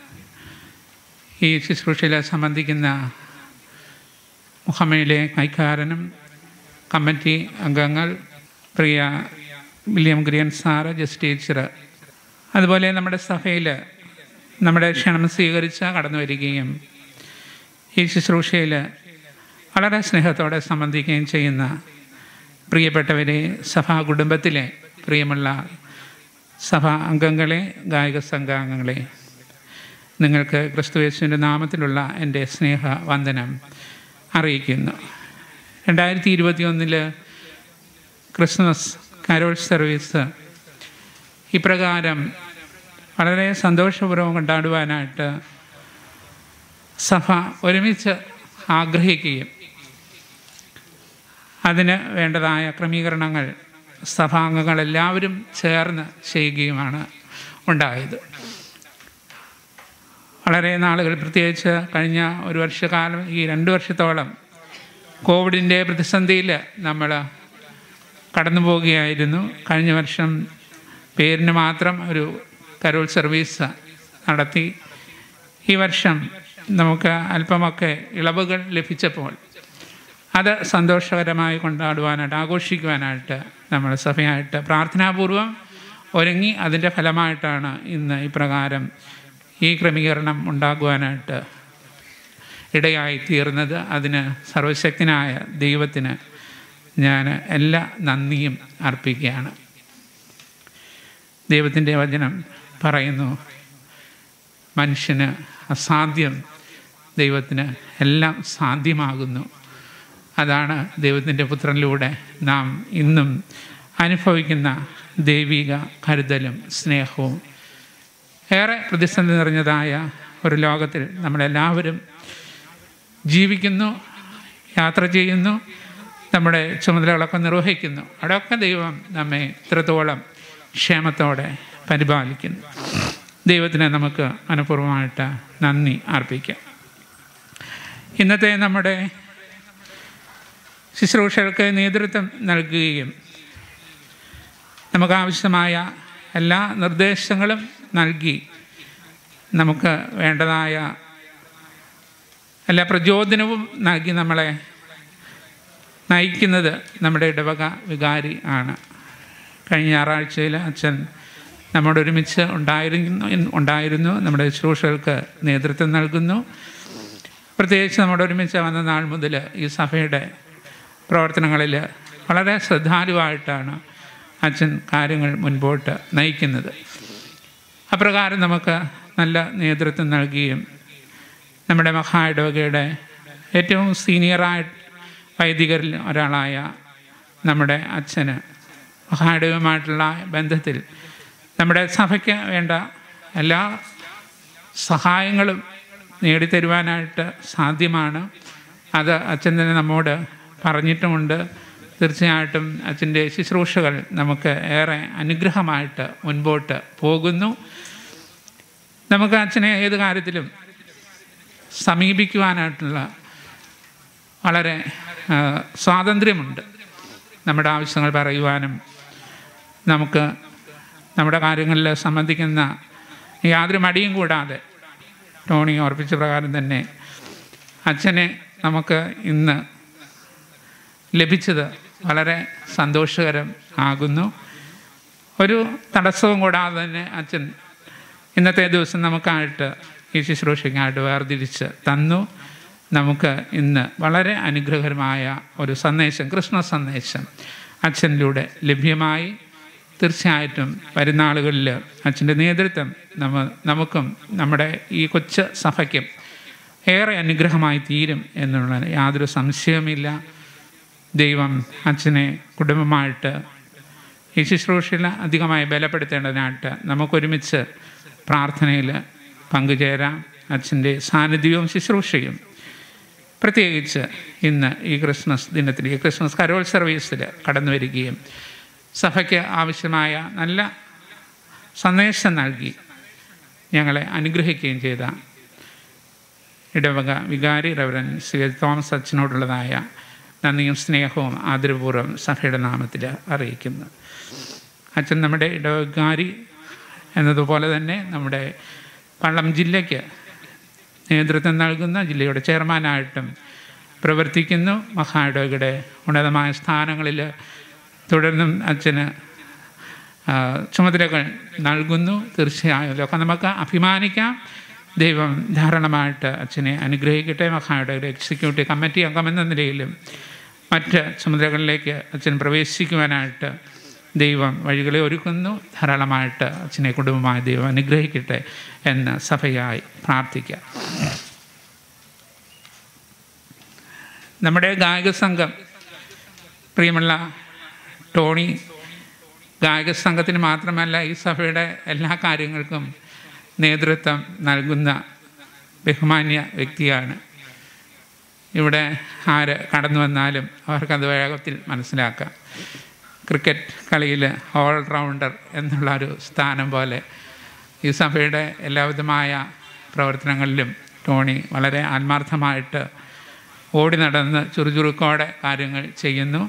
ഈ ശുശ്രൂഷയിൽ സംബന്ധിക്കുന്ന മുഹമ്മയിലെ കൈക്കാരനും കമ്മിറ്റി അംഗങ്ങൾ പ്രിയ വില്യം ഗ്രിയൻ സാറ് ജസ്റ്റ് ടീച്ചർ അതുപോലെ നമ്മുടെ സഭയിൽ നമ്മുടെ ക്ഷണം സ്വീകരിച്ച് കടന്നു വരികയും ഈ ശുശ്രൂഷയിൽ വളരെ സ്നേഹത്തോടെ സംബന്ധിക്കുകയും ചെയ്യുന്ന പ്രിയപ്പെട്ടവരെ സഭാ കുടുംബത്തിലെ പ്രിയമുള്ള സഭാ അംഗങ്ങളെ ഗായക സംഘാംഗങ്ങളെ നിങ്ങൾക്ക് ക്രിസ്തുയേശുവിൻ്റെ നാമത്തിലുള്ള എൻ്റെ സ്നേഹ വന്ദനം അറിയിക്കുന്നു രണ്ടായിരത്തി ഇരുപത്തി ക്രിസ്മസ് കാരോൾ സർവീസ് ഇപ്രകാരം വളരെ സന്തോഷപൂർവ്വം കൊണ്ടാടുവാനായിട്ട് സഭ ഒരുമിച്ച് ആഗ്രഹിക്കുകയും അതിന് വേണ്ടതായ ക്രമീകരണങ്ങൾ സഭാംഗങ്ങൾ എല്ലാവരും ചേർന്ന് ചെയ്യുകയുമാണ് ഉണ്ടായത് വളരെ നാളുകൾ പ്രത്യേകിച്ച് കഴിഞ്ഞ ഒരു വർഷക്കാലം ഈ രണ്ട് വർഷത്തോളം കോവിഡിൻ്റെ പ്രതിസന്ധിയിൽ നമ്മൾ കടന്നു പോവുകയായിരുന്നു കഴിഞ്ഞ വർഷം പേരിന് മാത്രം ഒരു കരോൾ സർവീസ് നടത്തി ഈ വർഷം നമുക്ക് അല്പമൊക്കെ ഇളവുകൾ ലഭിച്ചപ്പോൾ അത് സന്തോഷകരമായി കൊണ്ടാടുവാനായിട്ട് ആഘോഷിക്കുവാനായിട്ട് നമ്മൾ സഭയായിട്ട് പ്രാർത്ഥനാപൂർവം ഒരുങ്ങി അതിൻ്റെ ഫലമായിട്ടാണ് ഇന്ന് ഇപ്രകാരം ഈ ക്രമീകരണം ഉണ്ടാകുവാനായിട്ട് ഇടയായി തീർന്നത് അതിന് സർവശക്തനായ ദൈവത്തിന് ഞാൻ എല്ലാ നന്ദിയും അർപ്പിക്കുകയാണ് ദൈവത്തിൻ്റെ വചനം പറയുന്നു മനുഷ്യന് അസാധ്യം ദൈവത്തിന് എല്ലാം സാധ്യമാകുന്നു അതാണ് ദൈവത്തിൻ്റെ പുത്രനിലൂടെ നാം ഇന്നും അനുഭവിക്കുന്ന ദൈവിക കരുതലും സ്നേഹവും ഏറെ പ്രതിസന്ധി നിറഞ്ഞതായ ഒരു ലോകത്തിൽ നമ്മളെല്ലാവരും ജീവിക്കുന്നു യാത്ര ചെയ്യുന്നു നമ്മുടെ ചുമതലകളൊക്കെ നിർവഹിക്കുന്നു അവിടെയൊക്കെ ദൈവം നമ്മെ ഇത്രത്തോളം ക്ഷേമത്തോടെ പരിപാലിക്കുന്നു ദൈവത്തിന് നമുക്ക് മനഃപൂർവ്വമായിട്ട് നന്ദി അർപ്പിക്കാം ഇന്നത്തെ നമ്മുടെ ശുശ്രൂഷകൾക്ക് നേതൃത്വം നൽകുകയും നമുക്ക് ആവശ്യമായ എല്ലാ നിർദ്ദേശങ്ങളും നൽകി നമുക്ക് വേണ്ടതായ എല്ലാ പ്രചോദനവും നൽകി നമ്മളെ നയിക്കുന്നത് നമ്മുടെ ഇടവക വികാരി ആണ് കഴിഞ്ഞ ഞായറാഴ്ചയിൽ അച്ഛൻ നമ്മോട് ഒരുമിച്ച് ഉണ്ടായിരുന്നു ഉണ്ടായിരുന്നു നമ്മുടെ ശുശ്രൂഷകൾക്ക് നേതൃത്വം നൽകുന്നു പ്രത്യേകിച്ച് നമ്മുടെ ഒരുമിച്ച് വന്ന നാൾ മുതൽ ഈ സഭയുടെ പ്രവർത്തനങ്ങളിൽ വളരെ ശ്രദ്ധാലുവായിട്ടാണ് അച്ഛൻ കാര്യങ്ങൾ മുൻപോട്ട് നയിക്കുന്നത് അപ്രകാരം നമുക്ക് നല്ല നേതൃത്വം നൽകുകയും നമ്മുടെ മഹാ ഇടവകയുടെ ഏറ്റവും സീനിയറായ വൈദികരിൽ ഒരാളായ നമ്മുടെ അച്ഛന് മഹായിടവുമായിട്ടുള്ള ബന്ധത്തിൽ നമ്മുടെ സഭയ്ക്ക് വേണ്ട എല്ലാ സഹായങ്ങളും നേടിത്തരുവാനായിട്ട് സാധ്യമാണ് അത് അച്ഛൻ തന്നെ നമ്മോട് പറഞ്ഞിട്ടുമുണ്ട് തീർച്ചയായിട്ടും അച്ഛൻ്റെ ശുശ്രൂഷകൾ നമുക്ക് ഏറെ അനുഗ്രഹമായിട്ട് മുൻപോട്ട് പോകുന്നു നമുക്ക് അച്ഛനെ ഏത് കാര്യത്തിലും സമീപിക്കുവാനായിട്ടുള്ള വളരെ ആ, സ്വാതന്ത്ര്യമുണ്ട് നമ്മുടെ ആവശ്യങ്ങൾ പറയുവാനും നമുക്ക് നമ്മുടെ കാര്യങ്ങളിൽ സംബന്ധിക്കുന്ന യാതൊരു മടിയും കൂടാതെ ടോണി ഓർപ്പിച്ച പ്രകാരം തന്നെ അച്ഛനെ നമുക്ക് ഇന്ന് ലഭിച്ചത് വളരെ സന്തോഷകരം ആകുന്നു ഒരു തടസ്സവും കൂടാതെ തന്നെ അച്ഛൻ ഇന്നത്തെ ദിവസം നമുക്കായിട്ട് ഈ ശുശ്രൂഷയ്ക്കായിട്ട് വേർതിരിച്ച് തന്നു നമുക്ക് ഇന്ന് വളരെ അനുഗ്രഹകരമായ ഒരു സന്ദേശം ക്രിസ്മസ് സന്ദേശം അച്ഛനിലൂടെ ലഭ്യമായി തീർച്ചയായിട്ടും വരുന്നാളുകളിൽ അച്ഛൻ്റെ നേതൃത്വം നമ്മ നമുക്കും നമ്മുടെ ഈ കൊച്ചു സഭയ്ക്കും ഏറെ അനുഗ്രഹമായി തീരും എന്നുള്ള യാതൊരു സംശയവുമില്ല ദൈവം അച്ഛനെ കുടുംബമായിട്ട് ഈ ശുശ്രൂഷയിൽ അധികമായി ബലപ്പെടുത്തേണ്ടതിനായിട്ട് നമുക്കൊരുമിച്ച് പ്രാർത്ഥനയിൽ പങ്കുചേരാം അച്ഛൻ്റെ സാന്നിധ്യവും ശുശ്രൂഷയും പ്രത്യേകിച്ച് ഇന്ന് ഈ ക്രിസ്മസ് ദിനത്തിൽ ഈ ക്രിസ്മസ് കരോൾ സർവീസിൽ കടന്നു വരികയും സഭയ്ക്ക് ആവശ്യമായ നല്ല സന്ദേശം നൽകി ഞങ്ങളെ അനുഗ്രഹിക്കുകയും ചെയ്ത ഇടവക വികാരി റവറൻ ശ്രീ തോമസ് അച്ഛനോടുള്ളതായ നന്ദിയും സ്നേഹവും ആദരപൂർവ്വം സഭയുടെ നാമത്തിൽ അറിയിക്കുന്നു അച്ഛൻ നമ്മുടെ ഇടവകാരി എന്നതുപോലെ തന്നെ നമ്മുടെ പള്ളം ജില്ലയ്ക്ക് നേതൃത്വം നൽകുന്ന ജില്ലയുടെ ചെയർമാനായിട്ടും പ്രവർത്തിക്കുന്നു മഹായിടവകയുടെ ഉന്നതമായ സ്ഥാനങ്ങളിൽ തുടർന്നും അച്ഛന് ആ, ചുമതലകൾ നൽകുന്നു തീർച്ചയായും ഇതൊക്കെ നമുക്ക് അഭിമാനിക്കാം ദൈവം ധാരാളമായിട്ട് അച്ഛനെ അനുഗ്രഹിക്കട്ടെ മഹായുടെ എക്സിക്യൂട്ടീവ് കമ്മിറ്റി അംഗമെന്ന നിലയിലും മറ്റ് ചുമതലകളിലേക്ക് അച്ഛൻ പ്രവേശിക്കുവാനായിട്ട് ദൈവം വഴികളെ ഒരുക്കുന്നു ധാരാളമായിട്ട് അച്ഛനെ കുടുംബമായി ദൈവം അനുഗ്രഹിക്കട്ടെ എന്ന് സഭയായി പ്രാർത്ഥിക്കാം നമ്മുടെ ഗായക സംഘം പ്രിയമുള്ള ടോണി ഗായക സംഘത്തിന് മാത്രമല്ല ഈ സഭയുടെ എല്ലാ കാര്യങ്ങൾക്കും നേതൃത്വം നൽകുന്ന ബഹുമാന്യ വ്യക്തിയാണ് ഇവിടെ ആര് കടന്നു വന്നാലും അവർക്കത് വേഗത്തിൽ മനസ്സിലാക്കാം ക്രിക്കറ്റ് കളിയിൽ ഓൾറൗണ്ടർ എന്നുള്ള ഒരു സ്ഥാനം പോലെ ഈ സഭയുടെ എല്ലാവിധമായ പ്രവർത്തനങ്ങളിലും ടോണി വളരെ ആത്മാർത്ഥമായിട്ട് ഓടി നടന്ന് ചുറുചുറുക്കോടെ കാര്യങ്ങൾ ചെയ്യുന്നു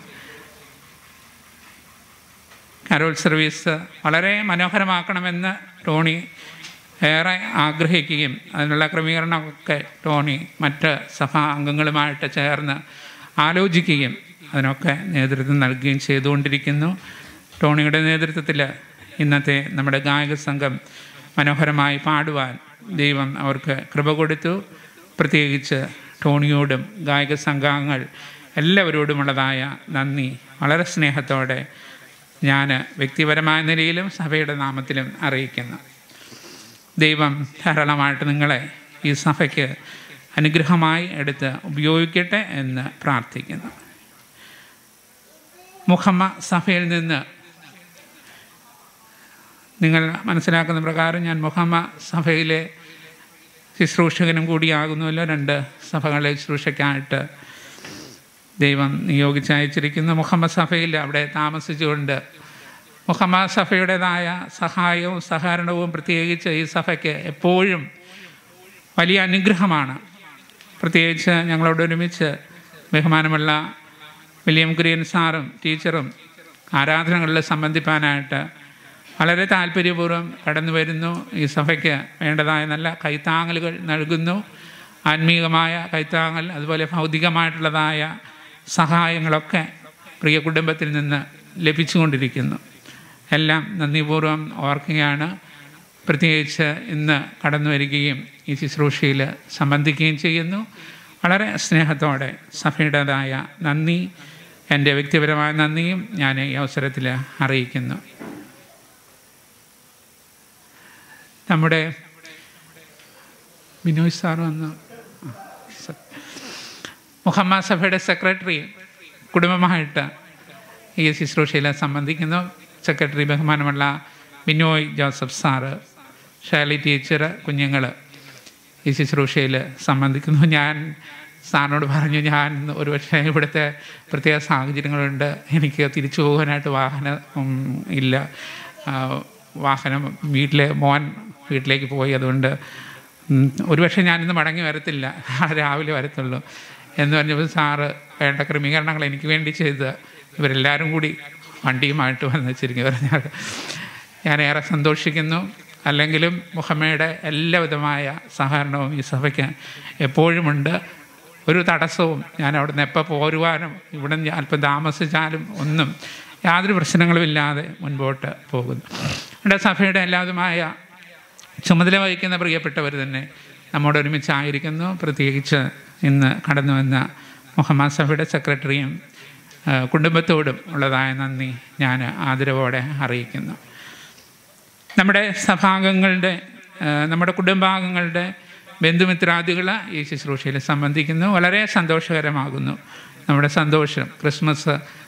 കരോൾ സർവീസ് വളരെ മനോഹരമാക്കണമെന്ന് ടോണി ഏറെ ആഗ്രഹിക്കുകയും അതിനുള്ള ക്രമീകരണമൊക്കെ ടോണി മറ്റ് സഭാ അംഗങ്ങളുമായിട്ട് ചേർന്ന് ആലോചിക്കുകയും അതിനൊക്കെ നേതൃത്വം നൽകുകയും ചെയ്തുകൊണ്ടിരിക്കുന്നു ടോണിയുടെ നേതൃത്വത്തിൽ ഇന്നത്തെ നമ്മുടെ ഗായക സംഘം മനോഹരമായി പാടുവാൻ ദൈവം അവർക്ക് കൃപ കൊടുത്തു പ്രത്യേകിച്ച് ടോണിയോടും ഗായക സംഘാംഗങ്ങൾ എല്ലാവരോടുമുള്ളതായ നന്ദി വളരെ സ്നേഹത്തോടെ ഞാൻ വ്യക്തിപരമായ നിലയിലും സഭയുടെ നാമത്തിലും അറിയിക്കുന്നു ദൈവം ധാരാളമായിട്ട് നിങ്ങളെ ഈ സഭയ്ക്ക് അനുഗ്രഹമായി എടുത്ത് ഉപയോഗിക്കട്ടെ എന്ന് പ്രാർത്ഥിക്കുന്നു മുഹമ്മ സഭയിൽ നിന്ന് നിങ്ങൾ മനസ്സിലാക്കുന്ന പ്രകാരം ഞാൻ മുഹമ്മ സഭയിലെ ശുശ്രൂഷകനും കൂടിയാകുന്നുവല്ലോ രണ്ട് സഭകളെ ശുശ്രൂഷയ്ക്കായിട്ട് ദൈവം നിയോഗിച്ചയച്ചിരിക്കുന്ന മുഹമ്മദ് സഭയിൽ അവിടെ താമസിച്ചുകൊണ്ട് മുഹമ്മദ് സഭയുടേതായ സഹായവും സഹകരണവും പ്രത്യേകിച്ച് ഈ സഭയ്ക്ക് എപ്പോഴും വലിയ അനുഗ്രഹമാണ് പ്രത്യേകിച്ച് ഞങ്ങളോട് ഒരുമിച്ച് ബഹുമാനമുള്ള വില്യം കുര്യൻ സാറും ടീച്ചറും ആരാധനകളിൽ സംബന്ധിപ്പാനായിട്ട് വളരെ താല്പര്യപൂർവ്വം കടന്നു വരുന്നു ഈ സഭയ്ക്ക് വേണ്ടതായ നല്ല കൈത്താങ്ങലുകൾ നൽകുന്നു ആത്മീകമായ കൈത്താങ്ങൽ അതുപോലെ ഭൗതികമായിട്ടുള്ളതായ സഹായങ്ങളൊക്കെ പ്രിയ കുടുംബത്തിൽ നിന്ന് ലഭിച്ചുകൊണ്ടിരിക്കുന്നു എല്ലാം നന്ദിപൂർവ്വം ഓർക്കുകയാണ് പ്രത്യേകിച്ച് ഇന്ന് കടന്നു വരികയും ഈ ശുശ്രൂഷയിൽ സംബന്ധിക്കുകയും ചെയ്യുന്നു വളരെ സ്നേഹത്തോടെ സഭയുടേതായ നന്ദി എൻ്റെ വ്യക്തിപരമായ നന്ദിയും ഞാൻ ഈ അവസരത്തിൽ അറിയിക്കുന്നു നമ്മുടെ ബിനോയ് സാർ വന്ന് മുഹമ്മദ് സഭയുടെ സെക്രട്ടറി കുടുംബമായിട്ട് ഈ ശുശ്രൂഷയിൽ സംബന്ധിക്കുന്നു സെക്രട്ടറി ബഹുമാനമുള്ള Binoy Joseph sir Shali teacher കുഞ്ഞുങ്ങൾ ഈ ശുശ്രൂഷയിൽ സംബന്ധിക്കുന്നു ഞാൻ സാറിനോട് പറഞ്ഞു ഞാൻ ഒരുപക്ഷെ ഇവിടുത്തെ പ്രത്യേക സാഹചര്യങ്ങളുണ്ട് എനിക്ക് തിരിച്ചു പോകാനായിട്ട് വാഹനം ഉം, ഇല്ല ആ, വാഹനം വീട്ടിലെ മോൻ വീട്ടിലേക്ക് പോയി അതുകൊണ്ട് ഉം, ഒരുപക്ഷെ ഞാനിന്ന് മടങ്ങി വരത്തില്ല നാളെ രാവിലെ വരത്തുള്ളൂ എന്ന് പറഞ്ഞപ്പോൾ സാറ് വേണ്ട ക്രമീകരണങ്ങൾ എനിക്ക് വേണ്ടി ചെയ്ത് ഇവരെല്ലാവരും കൂടി വണ്ടിയുമായിട്ട് വന്ന് വെച്ചിരിക്കും പറഞ്ഞാൽ ഞാൻ ഏറെ സന്തോഷിക്കുന്നു അല്ലെങ്കിലും മുഹമ്മയുടെ എല്ലാവിധമായ സഹകരണവും ഈ സഭയ്ക്ക് എപ്പോഴുമുണ്ട് ഒരു തടസ്സവും ഞാൻ അവിടെ നിന്ന് എപ്പോൾ പോരുവാനും ഇവിടെ നിന്ന് അല്പം താമസിച്ചാലും ഒന്നും യാതൊരു പ്രശ്നങ്ങളുമില്ലാതെ മുൻപോട്ട് പോകുന്നു ഇവിടെ സഭയുടെ എല്ലാവിധമായ ചുമതല വഹിക്കുന്ന പ്രിയപ്പെട്ടവർ തന്നെ നമ്മോട് ഒരുമിച്ചായിരിക്കുന്നു പ്രത്യേകിച്ച് ഇന്ന് കടന്നു വന്ന മുഹമ്മദ് സഭയുടെ സെക്രട്ടറിയും ആ, കുടുംബത്തോടും ഉള്ളതായ നന്ദി ഞാൻ ആദരവോടെ അറിയിക്കുന്നു നമ്മുടെ സഭാംഗങ്ങളുടെ ആ, നമ്മുടെ കുടുംബാംഗങ്ങളുടെ ബന്ധുമിത്രാദികൾ ഈ ശുശ്രൂഷയിൽ സംബന്ധിക്കുന്നു വളരെ സന്തോഷകരമാകുന്നു നമ്മുടെ സന്തോഷം ക്രിസ്മസ്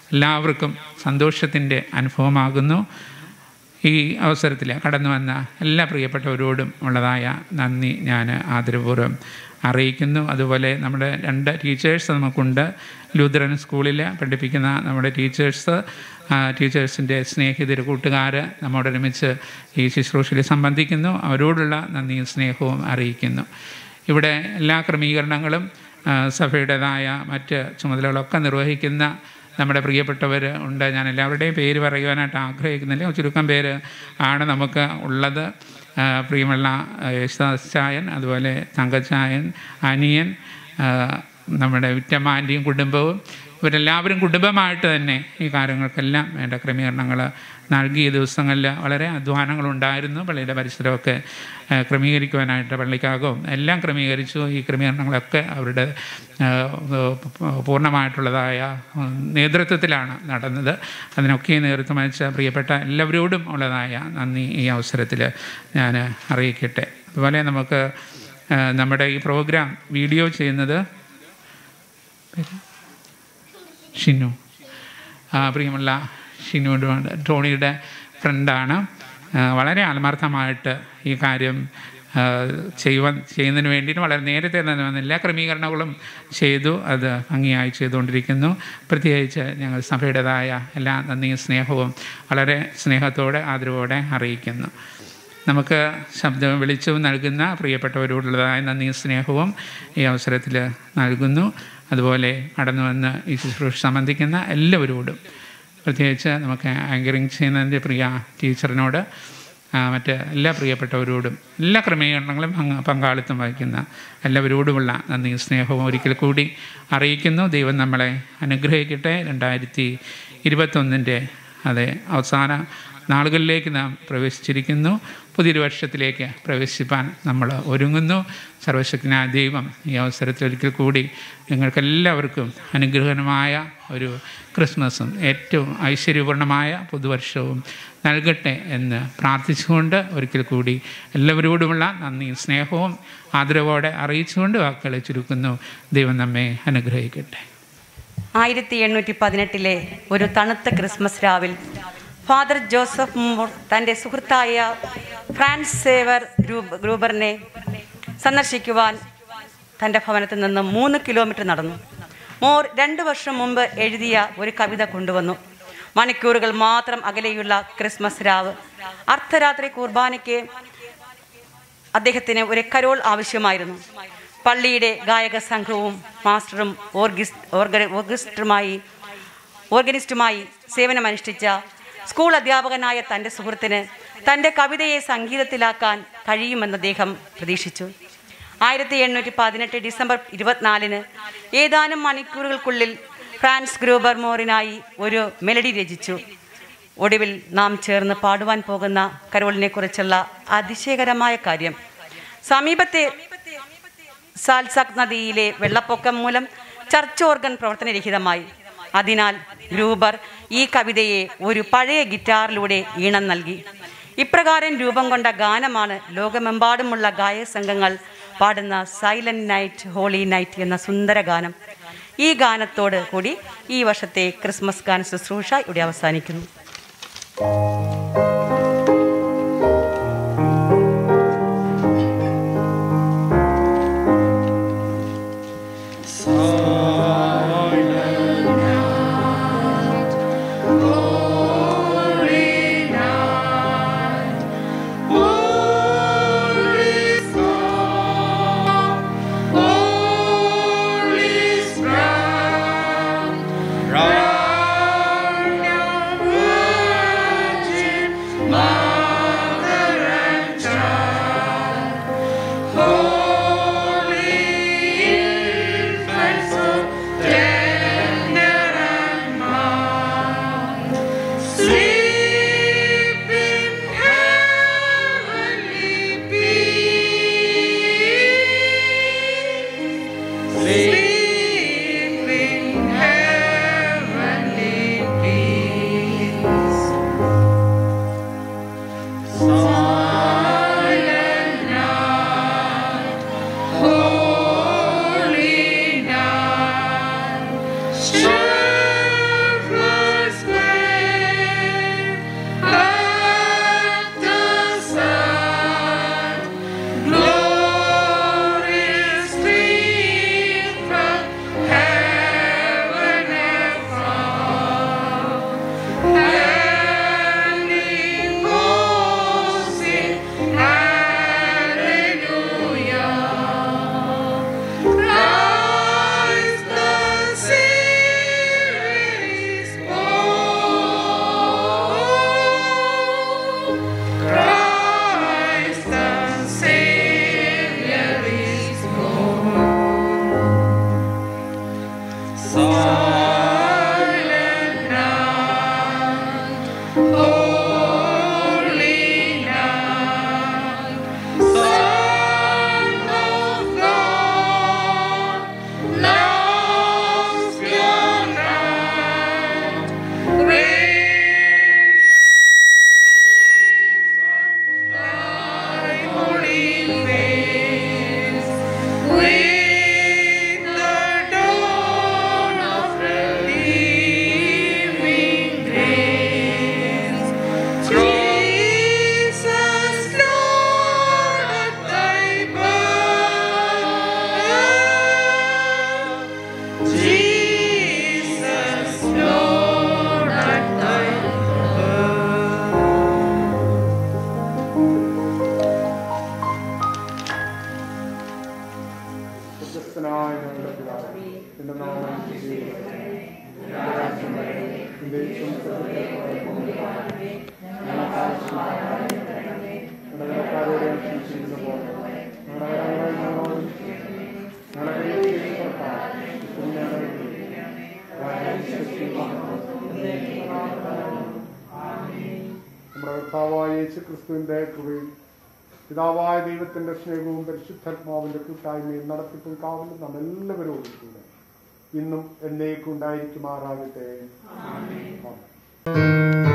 എല്ലാവർക്കും സന്തോഷത്തിൻ്റെ അനുഭവമാകുന്നു ഈ അവസരത്തിൽ കടന്നു വന്ന എല്ലാ പ്രിയപ്പെട്ടവരോടും ഉള്ളതായ നന്ദി ഞാൻ ആദരപൂർവ്വം അറിയിക്കുന്നു അതുപോലെ നമ്മുടെ രണ്ട് ടീച്ചേഴ്സ് നമുക്കുണ്ട് ലൂത്രൻ സ്കൂളിൽ പഠിപ്പിക്കുന്ന നമ്മുടെ ടീച്ചേഴ്സ് ടീച്ചേഴ്സിൻ്റെ സ്നേഹിതർ കൂട്ടുകാർ നമ്മോടൊരുമിച്ച് ഈ ശുശ്രൂഷയിൽ സംബന്ധിക്കുന്നു അവരോടുള്ള നന്ദിയും സ്നേഹവും അറിയിക്കുന്നു ഇവിടെ എല്ലാ ക്രമീകരണങ്ങളും ആ, സഭയുടേതായ മറ്റ് ചുമതലകളൊക്കെ നിർവഹിക്കുന്ന നമ്മുടെ പ്രിയപ്പെട്ടവർ ഉണ്ട് ഞാൻ എല്ലാവരുടെയും പേര് പറയുവാനായിട്ട് ആഗ്രഹിക്കുന്നില്ല ചുരുക്കം പേര് ആണ് നമുക്ക് ഉള്ളത് ആ, പ്രിയമുള്ള ആ, യേശുദാസ് ചായൻ അതുപോലെ തങ്കച്ചായൻ അനിയൻ ആ, നമ്മുടെ വിറ്റമാൻ്റെയും കുടുംബവും ഇവരെല്ലാവരും കുടുംബമായിട്ട് തന്നെ ഈ കാര്യങ്ങൾക്കെല്ലാം വേണ്ട ക്രമീകരണങ്ങൾ നൽകിയ ദിവസങ്ങളിൽ വളരെ അധ്വാനങ്ങളുണ്ടായിരുന്നു പള്ളിയുടെ പരിസരമൊക്കെ ആ, ക്രമീകരിക്കുവാനായിട്ട് പള്ളിക്കകവും എല്ലാം ക്രമീകരിച്ചു ഈ ക്രമീകരണങ്ങളൊക്കെ അവരുടെ ആ, പൂർണ്ണമായിട്ടുള്ളതായ ഉം, നേതൃത്വത്തിലാണ് നടന്നത് അതിനൊക്കെ നേതൃത്വം വഹിച്ച പ്രിയപ്പെട്ട എല്ലാവരോടും ഉള്ളതായ നന്ദി ഈ അവസരത്തിൽ ഞാൻ അറിയിക്കട്ടെ അതുപോലെ നമുക്ക് ആ, നമ്മുടെ ഈ പ്രോഗ്രാം വീഡിയോ ചെയ്യുന്നത് ഷിനു ആ, പ്രിയമുള്ള ഷിനുവിൻ്റെ ടോണിയുടെ ഫ്രണ്ടാണ് ആ, വളരെ ആത്മാർത്ഥമായിട്ട് ഈ കാര്യം ആ, ചെയ്യുവാൻ ചെയ്യുന്നതിന് വേണ്ടിയിട്ട് വളരെ നേരത്തെ തന്നെ വന്ന എല്ലാ ക്രമീകരണങ്ങളും ചെയ്തു അത് ഭംഗിയായി ചെയ്തുകൊണ്ടിരിക്കുന്നു പ്രത്യേകിച്ച് ഞങ്ങൾ സഭയുടേതായ എല്ലാ നന്ദിയും സ്നേഹവും വളരെ സ്നേഹത്തോടെ ആദരവോടെ അറിയിക്കുന്നു നമുക്ക് ശബ്ദം വെളിച്ചവും നൽകുന്ന പ്രിയപ്പെട്ടവരോടുള്ളതായ നന്ദിയും സ്നേഹവും ഈ അവസരത്തിൽ നൽകുന്നു അതുപോലെ കടന്നു വന്ന് ഈ ശുശ്രൂഷ സംബന്ധിക്കുന്ന എല്ലാവരോടും പ്രത്യേകിച്ച് നമുക്ക് ആങ്കറിങ് ചെയ്യുന്നതിൻ്റെ പ്രിയ ടീച്ചറിനോട് ആ, മറ്റ് എല്ലാ പ്രിയപ്പെട്ടവരോടും എല്ലാ ക്രമീകരണങ്ങളും പങ്ക് പങ്കാളിത്തം വഹിക്കുന്ന എല്ലാവരോടുമുള്ള നന്ദിയും സ്നേഹവും ഒരിക്കൽ കൂടി അറിയിക്കുന്നു ദൈവം നമ്മളെ അനുഗ്രഹിക്കട്ടെ രണ്ടായിരത്തി ഇരുപത്തൊന്നിൻ്റെ അതെ അവസാന നാളുകളിലേക്ക് നാം പ്രവേശിച്ചിരിക്കുന്നു പുതിയൊരു വർഷത്തിലേക്ക് പ്രവേശിപ്പാൻ നമ്മൾ ഒരുങ്ങുന്നു സർവശക്തനായ ദൈവം ഈ അവസരത്തിൽ ഒരിക്കൽ കൂടി നിങ്ങൾക്കെല്ലാവർക്കും അനുഗ്രഹകരമായ ഒരു ക്രിസ്മസും ഏറ്റവും ഐശ്വര്യപൂർണമായ പുതുവർഷവും നൽകട്ടെ എന്ന് പ്രാർത്ഥിച്ചുകൊണ്ട് ഒരിക്കൽ കൂടി എല്ലാവരോടുമുള്ള നന്ദിയും സ്നേഹവും ആദരവോടെ അറിയിച്ചുകൊണ്ട് വാക്കുകളെ ചുരുക്കുന്നു ദൈവം നമ്മെ അനുഗ്രഹിക്കട്ടെ ആയിരത്തി എണ്ണൂറ്റി പതിനെട്ടിലെ ഒരു തണുത്ത ക്രിസ്മസ് രാവിൽ ഫാദർ ജോസഫ് മൂർ തൻ്റെ സുഹൃത്തായ ഫ്രാൻസ് സേവർ ഗ്രൂബ് ഗ്രൂബറിനെ സന്ദർശിക്കുവാൻ തൻ്റെ ഭവനത്തിൽ നിന്ന് മൂന്ന് കിലോമീറ്റർ നടന്നു മോർ രണ്ട് വർഷം മുമ്പ് എഴുതിയ ഒരു കവിത കൊണ്ടുവന്നു മണിക്കൂറുകൾ മാത്രം അകലെയുള്ള ക്രിസ്മസ് രാവ് അർദ്ധരാത്രി കുർബാനയ്ക്ക് അദ്ദേഹത്തിന് ഒരു കരോൾ ആവശ്യമായിരുന്നു പള്ളിയുടെ ഗായക സംഘവും മാസ്റ്ററും ഓർഗിസ് ഓർഗ ഓർഗിസ്റ്റുമായി ഓർഗനിസ്റ്റുമായി സേവനമനുഷ്ഠിച്ച സ്കൂൾ അധ്യാപകനായ തൻ്റെ സുഹൃത്തിന് തൻ്റെ കവിതയെ സംഗീതത്തിലാക്കാൻ കഴിയുമെന്ന് അദ്ദേഹം പ്രതീക്ഷിച്ചു ആയിരത്തി എണ്ണൂറ്റി പതിനെട്ട് ഡിസംബർ ഇരുപത്തിനാലിന് ഏതാനും മണിക്കൂറുകൾക്കുള്ളിൽ ഫ്രാൻസ് ഗ്രൂബർ മോറിനായി ഒരു മെലഡി രചിച്ചു ഒടുവിൽ നാം ചേർന്ന് പാടുവാൻ പോകുന്ന കരോളിനെ കുറിച്ചുള്ള അതിശയകരമായ കാര്യം സമീപത്തെ സാൽസാക് നദിയിലെ വെള്ളപ്പൊക്കം മൂലം ചർച്ച് ഓർഗൻ പ്രവർത്തനരഹിതമായി അതിനാൽ ഗ്രൂബർ ഈ കവിതയെ ഒരു പഴയ ഗിറ്റാറിലൂടെ ഈണം നൽകി ഇപ്രകാരം രൂപം കൊണ്ട ഗാനമാണ് ലോകമെമ്പാടുമുള്ള ഗായക സംഘങ്ങൾ പാടുന്ന സൈലന്റ് നൈറ്റ് ഹോളി നൈറ്റ് എന്ന സുന്ദര ഗാനം ഈ ഗാനത്തോട് കൂടി ഈ വർഷത്തെ ക്രിസ്മസ് ഗാന ശുശ്രൂഷ ഇവിടെ അവസാനിക്കുന്നു Round the virgin യേശു ക്രിസ്തുവിന്റെ കൃപയും പിതാവായ ദൈവത്തിന്റെ സ്നേഹവും പരിശുദ്ധാത്മാവിന്റെ കൂട്ടായ്മയും നടത്തിപ്പും കാവലും നാം എല്ലാവരോടും കൂടെ ഇന്നും എന്നേക്കും ഉണ്ടായിരിക്കുമാറാകട്ടെ ആമേൻ.